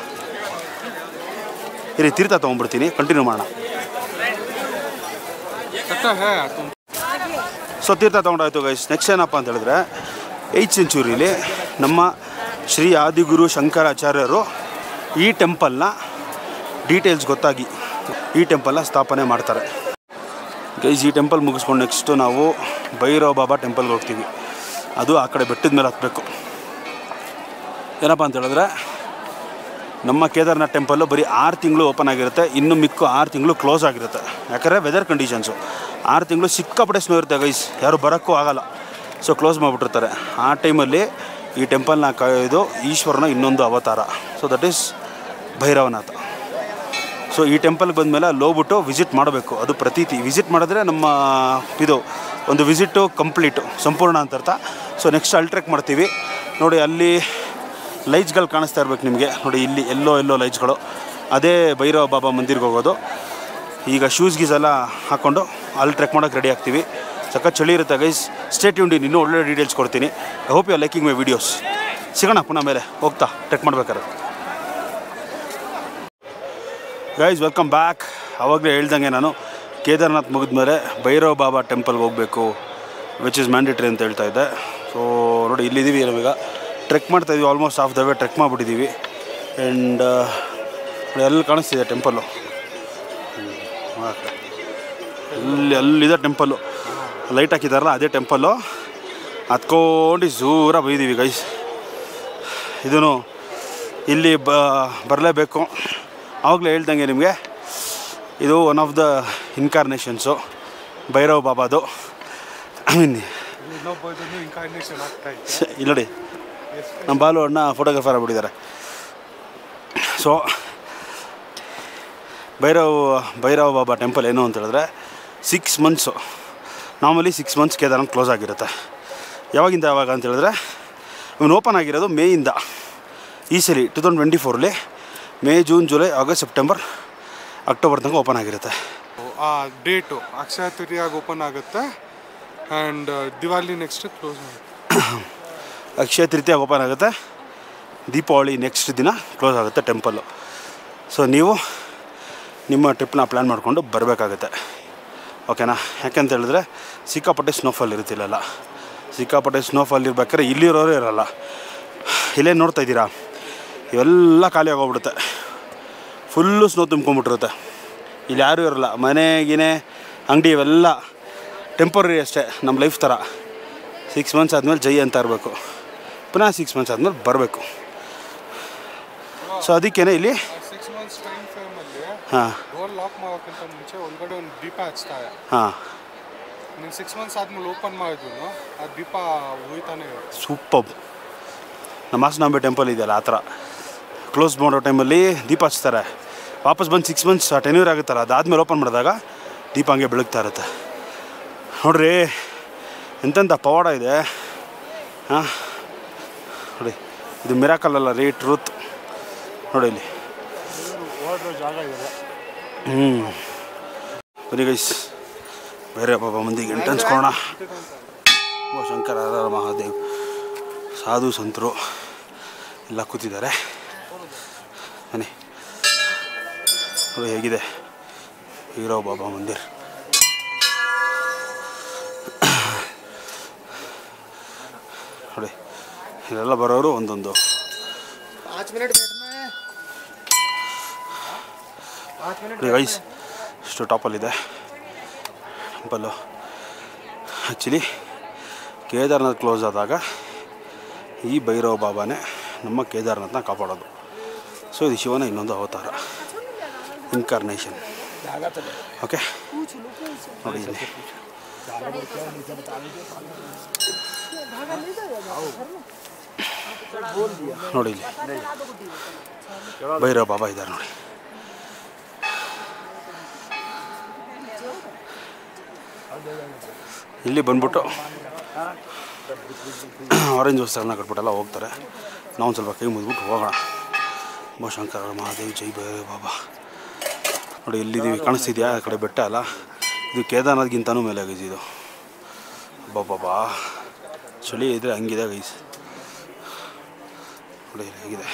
ಇರಿ ತೀರ್ಥ ತೊಗೊಂಡ್ಬಿಡ್ತೀನಿ ಕಂಟಿನ್ಯೂ ಮಾಡೋಣ लगता है तुम ಸೊ ತೀರ್ಥ ತೊಗೊಂಡಾಯ್ತು ಗೈಸ್ ನೆಕ್ಸ್ಟ್ ಏನಪ್ಪ ಅಂತ ಹೇಳಿದ್ರೆ ಏಯ್ತ್ ಸೆಂಚುರಿಲಿ ನಮ್ಮ ಶ್ರೀ ಆದಿಗುರು ಶಂಕರಾಚಾರ್ಯರು ಈ ಟೆಂಪಲ್ನ ಡೀಟೇಲ್ಸ್ ಗೊತ್ತಾಗಿ ಈ ಟೆಂಪಲ್ನ ಸ್ಥಾಪನೆ ಮಾಡ್ತಾರೆ ಗೈಸ್ ಈ ಟೆಂಪಲ್ ಮುಗಿಸ್ಕೊಂಡು ನೆಕ್ಸ್ಟು ನಾವು ಭೈರವ ಬಾಬಾ ಟೆಂಪಲ್ಗೆ ಹೋಗ್ತೀವಿ ಅದು ಆ ಕಡೆ ಬೆಟ್ಟದ ಮೇಲೆ ಹತ್ತಬೇಕು ಏನಪ್ಪ ಅಂತ ಹೇಳಿದ್ರೆ ನಮ್ಮ ಕೇದಾರ್ನಾಥ್ ಟೆಂಪಲ್ಲು ಬರೀ ಆರು ತಿಂಗಳು ಓಪನ್ ಆಗಿರುತ್ತೆ ಇನ್ನು ಮಿಕ್ಕು ಆರು ತಿಂಗಳು ಕ್ಲೋಸ್ ಆಗಿರುತ್ತೆ ಯಾಕಂದರೆ ವೆದರ್ ಕಂಡೀಷನ್ಸು ಆರು ತಿಂಗಳು ಸಿಕ್ಕಾಪಟ್ಟೆ ಸ್ನೋ ಇರುತ್ತೆ ಗೈಸ್ ಯಾರು ಬರೋಕ್ಕೂ ಆಗಲ್ಲ ಸೊ ಕ್ಲೋಸ್ ಮಾಡಿಬಿಟ್ಟಿರ್ತಾರೆ ಆ ಟೈಮಲ್ಲಿ ಈ ಟೆಂಪಲ್ನ ಕಾಯೋದು ಈಶ್ವರನ ಇನ್ನೊಂದು ಅವತಾರ so that is Bhairavnath so ಈ ಟೆಂಪಲ್ಗೆ ಬಂದಮೇಲೆ ಅಲ್ಲಿ ಹೋಗ್ಬಿಟ್ಟು ವಿಸಿಟ್ ಮಾಡಬೇಕು ಅದು ಪ್ರತೀತಿ ವಿಸಿಟ್ ಮಾಡಿದ್ರೆ ನಮ್ಮ ಇದು ಒಂದು ವಿಸಿಟು ಕಂಪ್ಲೀಟು ಸಂಪೂರ್ಣ ಅಂತ ಅರ್ಥ ಸೊ ನೆಕ್ಸ್ಟ್ ಅಲ್ಟ್ರೆಕ್ ಮಾಡ್ತೀವಿ ನೋಡಿ ಅಲ್ಲಿ ಲೈಟ್ಸ್ಗಳು ಕಾಣಿಸ್ತಾ ಇರ್ಬೇಕು ನಿಮಗೆ ನೋಡಿ ಇಲ್ಲಿ ಎಲ್ಲೋ ಎಲ್ಲೋ ಲೈಟ್ಸ್ಗಳು ಅದೇ ಭೈರವ ಬಾಬಾ ಮಂದಿರ್ಗೆ ಹೋಗೋದು ಈಗ ಶೂಸ್ ಗೀಸ್ ಎಲ್ಲ ಹಾಕ್ಕೊಂಡು ಅಲ್ಲಿ ಟ್ರೆಕ್ ಮಾಡೋಕ್ಕೆ ರೆಡಿ ಆಗ್ತೀವಿ ಸಖತ್ ಚಳಿ ಇರುತ್ತೆ ಗೈಸ್ ಸ್ಟೇಟ್ ಯೂಂಡಿ ಇನ್ನೂ ಒಳ್ಳೆ ಡೀಟೇಲ್ಸ್ ಕೊಡ್ತೀನಿ I hope you liking my videos ಸಿಗೋಣ ಪುನಃ ಮೇಲೆ ಹೋಗ್ತಾ ಟ್ರೆಕ್ ಮಾಡ್ಬೇಕಾರೆ ಗೈಸ್ ವೆಲ್ಕಮ್ ಬ್ಯಾಕ್ ಆವಾಗಲೇ ಹೇಳ್ದಂಗೆ ನಾನು ಕೇದಾರ್ನಾಥ್ ಮುಗಿದ್ಮೇಲೆ ಭೈರವ ಬಾಬಾ ಟೆಂಪಲ್ಗೆ ಹೋಗಬೇಕು ವಿಚ್ ಇಸ್ ಮ್ಯಾಂಡೇಟ್ರಿ ಅಂತ ಹೇಳ್ತಾ ಇದ್ದೆ ಸೊ ನೋಡಿ ಇಲ್ಲಿದ್ದೀವಿ ನಾವೀಗ ಟ್ರೆಕ್ ಮಾಡ್ತಾ ಇದೀವಿ almost half the way trek ಮಾಡಿಬಿಟ್ಟಿದ್ದೀವಿ ಆ್ಯಂಡ್ ಎಲ್ಲಿ ಕಾಣಿಸ್ತಿದೆ ಟೆಂಪಲ್ಲು ಅಲ್ಲಿ ಅಲ್ಲಿದೆ ಟೆಂಪಲ್ಲು ಲೈಟ್ ಹಾಕಿದಾರಲ್ಲ ಅದೇ ಟೆಂಪಲ್ಲು ಹತ್ಕೊಂಡು ಜೂರ ಬೈದೀವಿ ಗೈಸ್ ಇದೂ ಇಲ್ಲಿ ಬ ಬರಲೇಬೇಕು ಆವಾಗಲೇ ಹೇಳ್ದಂಗೆ ನಿಮಗೆ ಇದು one of the incarnations Bhairav ಬಾಬಾದು ಐ ಮೀನ್ ಇನ್ನೊಬ್ಬ ಇನ್ಕಾರ್ನೇಷನ್ ಆಗ್ತಾ ಇದೆ ಇಲ್ಲಿ ನೋಡಿ ನಮ್ಮ ಬಾಲು ಅಣ್ಣ ಫೋಟೋಗ್ರಾಫರ್ ಆಗ್ಬಿಟ್ಟಿದ್ದಾರೆ ಸೊ ಭೈರವ್ ಭೈರವ ಬಾಬಾ ಟೆಂಪಲ್ ಏನು ಅಂತ ಹೇಳಿದ್ರೆ six months normally six months Kedarnath close ಆಗಿರುತ್ತೆ ಯಾವಾಗಿಂದ ಯಾವಾಗ ಅಂತ ಹೇಳಿದ್ರೆ ಇವನು ಓಪನ್ ಆಗಿರೋದು ಮೇಯಿಂದ ಈ ಸರಿ ಟು ತೌಸಂಡ್ ಟ್ವೆಂಟಿ ಫೋರಲ್ಲಿ May June July August September October ತನಕ ಓಪನ್ ಆಗಿರುತ್ತೆ ಆ ಡೇಟು ಅಕ್ಷಯ ತೃತೀಯಾಗಿ ಓಪನ್ ಆಗುತ್ತೆ ಆ್ಯಂಡ್ ದಿವಾಲಿ ನೆಕ್ಸ್ಟ್ ಕ್ಲೋಸ್ ಮಾಡಿ ಅಕ್ಷಯ ತೃತೀಯ ಓಪನ್ ಆಗುತ್ತೆ ದೀಪಾವಳಿ ನೆಕ್ಸ್ಟ್ ದಿನ ಕ್ಲೋಸ್ ಆಗುತ್ತೆ ಟೆಂಪಲ್ಲು ಸೊ ನೀವು ನಿಮ್ಮ ಟ್ರಿಪ್ನ ಪ್ಲ್ಯಾನ್ ಮಾಡಿಕೊಂಡು ಬರಬೇಕಾಗುತ್ತೆ ಓಕೆನಾ ಯಾಕೆಂತ ಹೇಳಿದ್ರೆ ಸಿಕ್ಕಾಪಟ್ಟೆ ಸ್ನೋಫಾಲ್ ಇರುತ್ತಿಲ್ಲಲ್ಲ ಸಿಕ್ಕಾಪಟ್ಟೆ ಸ್ನೋಫಾಲ್ ಇರ್ಬೇಕಾದ್ರೆ ಇಲ್ಲಿರೋರು ಇರಲ್ಲ ಇಲ್ಲೇ ನೋಡ್ತಾ ಇದ್ದೀರಾ ಇವೆಲ್ಲ ಖಾಲಿ ಆಗೋಗ್ಬಿಡುತ್ತೆ ಫುಲ್ಲು ಸ್ನೋ ತುಂಬ್ಕೊಂಬಿಟ್ಟಿರುತ್ತೆ ಇಲ್ಲಿ ಯಾರೂ ಇರಲ್ಲ ಮನೆ ಗಿನೆ ಅಂಗಡಿ ಇವೆಲ್ಲ ಟೆಂಪರರಿ ಅಷ್ಟೇ ನಮ್ಮ ಲೈಫ್ ಥರ ಸಿಕ್ಸ್ ಮಂತ್ಸ್ ಆದಮೇಲೆ ಜೈ ಅಂತ ಇರಬೇಕು ಪುನಃ ಸಿಕ್ಸ್ ಮಂತ್ಸ್ ಆದಮೇಲೆ ಬರಬೇಕು ಸೊ ಅದಕ್ಕೇನೆ ಇಲ್ಲಿ ಸಿಕ್ಸ್ ಮಂತ್ಸ್ ಟೈಮ್ ಫ್ರೇಮಲ್ಲಿ ಹಾಂ ಡೋರ್ ಲಾಕ್ ಮಾಡೋಕ್ಕಿಂತ ಮುಂಚೆ ಒಳಗಡೆ ಒಂದು ದೀಪ ಹಚ್ತಾರೆ ಹಾಂ ನೀನು ಸಿಕ್ಸ್ ಮಂತ್ಸ್ ಆದ್ಮೇಲೆ ಓಪನ್ ಮಾಡಿದ್ರು ಆ ದೀಪ ಉಳಿತಾನೆ ಇರುತ್ತೆ ಸೂಪಬ್ ನಮ್ಮ ಹಾಸನಾಂಬೆ ಟೆಂಪಲ್ ಇದೆಯಲ್ಲ ಆ ಥರ ಕ್ಲೋಸ್ ಮಾಡೋ ಟೈಮಲ್ಲಿ ದೀಪ ಹಚ್ತಾರೆ ವಾಪಸ್ ಬಂದು ಸಿಕ್ಸ್ ಮಂತ್ಸ್ ಟೆನ್ಯೂರ್ ಆಗುತ್ತಲ್ಲ ಅದಾದಮೇಲೆ ಓಪನ್ ಮಾಡಿದಾಗ ದೀಪ ಹಂಗೆ ಬೆಳಗ್ತಾ ಇರುತ್ತೆ ನೋಡ್ರಿ ಎಂತೆಂಥ ಪವಾಡ ಇದೆ ಹಾಂ ನೋಡಿ ಇದು ಮಿರಾಕಲ್ ಅಲ್ಲ ರೀ ಟ್ರೂತ್ ನೋಡಿ ಇಲ್ಲಿ ಹ್ಞೂ ಬನ್ನಿ ಗೈಸ್ ಬೇರೆ ಬಾಬಾ ಮಂದಿಗೆ ಎಂಟ್ರೆನ್ಸ್ ಕೊಡೋಣ ಓ ಶಂಕರ ಹರ ಹರ ಮಹಾದೇವ್ ಸಾಧು ಸಂತರು ಎಲ್ಲ ಕೂತಿದ್ದಾರೆ ಬನ್ನಿ ನೋಡಿ ಹೇಗಿದೆ ಹೀರೋ ಬಾಬಾ ಮಂದಿರ್ ನೋಡಿ ಇಲ್ಲೆಲ್ಲ ಬರೋರು ಒಂದೊಂದು पाँच मिनट बैठना है पाँच मिनट ನೋಡಿ ಗೈಸ್ ಇಷ್ಟು ಟಾಪಲ್ಲಿದೆ ಟೆಂಪಲ್ಲು ಆ್ಯಕ್ಚುಲಿ ಕೇದಾರ್ನಾಥ್ ಕ್ಲೋಸ್ ಆದಾಗ ಈ ಭೈರವ ಬಾಬಾನೇ ನಮ್ಮ ಕೇದಾರ್ನಾಥ್ನ ಕಾಪಾಡೋದು ಸೊ ಇದು ಶಿವನ ಇನ್ನೊಂದು ಅವತಾರ ಇನ್ಕಾರ್ನೇಷನ್ ಓಕೆ ನೋಡಿ ಇಲ್ಲಿ ನೋಡಿ ಇಲ್ಲಿ ಭೈರವ ಬಾಬಾ ಇದ್ದಾರೆ ನೋಡಿ ಇಲ್ಲಿ ಬಂದ್ಬಿಟ್ಟು ಆರೆಂಜ್ ವಸ್ತ್ರಗಳನ್ನ ಕಟ್ಬಿಟ್ಟೆಲ್ಲ ಹೋಗ್ತಾರೆ ನಾವು ಒಂದು ಸ್ವಲ್ಪ ಕೈ ಮುಗಿದ್ಬಿಟ್ಟು ಹೋಗೋಣ ಓ ಶಂಕರ ಮಹಾದೇವ್ ಜೈ ಭೈರವ ಬಾಬಾ ನೋಡಿ ಎಲ್ಲಿದ್ದೀವಿ ಕಾಣಿಸ್ತಿದ್ಯಾ ಆ ಕಡೆ ಬೆಟ್ಟ ಅಲ್ಲ ಇದು ಕೇದಾರ್ನಾಥ್ಗಿಂತನೂ ಮೇಲೆ ಆಗಿದೆ ಇದು ಬಾಬಾ ಚಳಿ ಇದ್ರೆ ಹಂಗಿದೆ ಗೈಸ್ ನೋಡಿ ಇಲ್ಲಿ ಹೇಗಿದೆ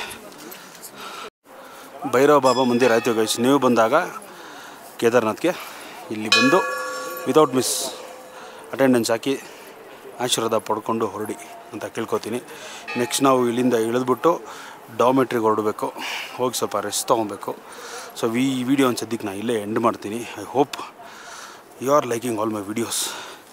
ಭೈರವ ಬಾಬಾ ಮಂದಿರ ಆಯ್ತು ಗೈಸ್ ನೀವು ಬಂದಾಗ ಕೇದಾರ್ನಾಥ್ಗೆ ಇಲ್ಲಿ ಬಂದು ವಿತೌಟ್ ಮಿಸ್ ಅಟೆಂಡೆನ್ಸ್ ಹಾಕಿ ಆಶೀರ್ವಾದ ಪಡ್ಕೊಂಡು ಹೊರಡಿ ಅಂತ ಕೇಳ್ಕೊತೀನಿ ನೆಕ್ಸ್ಟ್ ನಾವು ಇಲ್ಲಿಂದ ಇಳಿದ್ಬಿಟ್ಟು ಡಾಮೆಟ್ರಿಗೆ ಹೊರಡಬೇಕು ಹೋಗಿ ಸ್ವಲ್ಪ ರೆಸ್ಟ್ ತೊಗೊಬೇಕು ಸೊ ಈ ವಿಡಿಯೋ ಒಂದು ಸದ್ಯಕ್ಕೆ ನಾನು ಇಲ್ಲೇ ಎಂಡ್ ಮಾಡ್ತೀನಿ I hope you are liking all my videos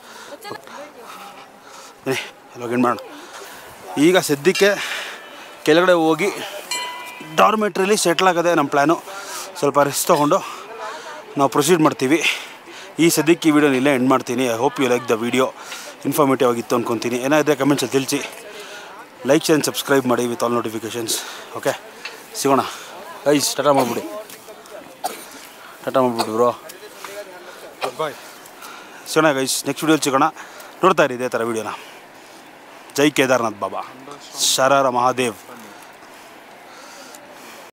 ಬನ್ನಿ ಲಾಗಿನ್ ಮಾಡೋಣ ಈಗ ಸದ್ಯಕ್ಕೆ ಕೆಳಗಡೆ ಹೋಗಿ ಡಾರ್ಮೆಟ್ರಿಲಿ ಸೆಟ್ಲ್ ಆಗೋದೆ ನಮ್ಮ ಪ್ಲ್ಯಾನು ಸ್ವಲ್ಪ ರೆಸ್ಟ್ ತೊಗೊಂಡು ನಾವು ಪ್ರೊಸೀಡ್ ಮಾಡ್ತೀವಿ ಈ ಸದ್ಯಕ್ಕೆ ಈ ವಿಡಿಯೋನ ಇಲ್ಲೇ ಎಂಡ್ ಮಾಡ್ತೀನಿ I hope you like the video informative ಆಗಿತ್ತು ಅಂದ್ಕೊತೀನಿ ಏನಾದರೆ ಕಮೆಂಟ್ಸಲ್ಲಿ ತಿಳಿಸಿ ಲೈಕ್ ಆ್ಯಂಡ್ ಸಬ್ಸ್ಕ್ರೈಬ್ ಮಾಡಿ ವಿತ್ ಆಲ್ ನೋಟಿಫಿಕೇಷನ್ಸ್ ಓಕೆ ಸಿಗೋಣ ಐಸ್ ಟಾಟಾ ಮಾಡಿಬಿಡಿ ಟಾಟಾ ಮಾಡಿಬಿಡಿ ಬ್ರೋ ಬಾಯ್ ಸಿಗೋಣ ಗೈಸ್ ನೆಕ್ಸ್ಟ್ ವಿಡಿಯೋಲಿ ಸಿಗೋಣ ನೋಡ್ತಾ ಇರಿ ಇದೇ ಥರ ವಿಡಿಯೋನ ಜೈ ಕೇದಾರ್ನಾಥ್ ಬಾಬಾ ಶರರ ಮಹಾದೇವ್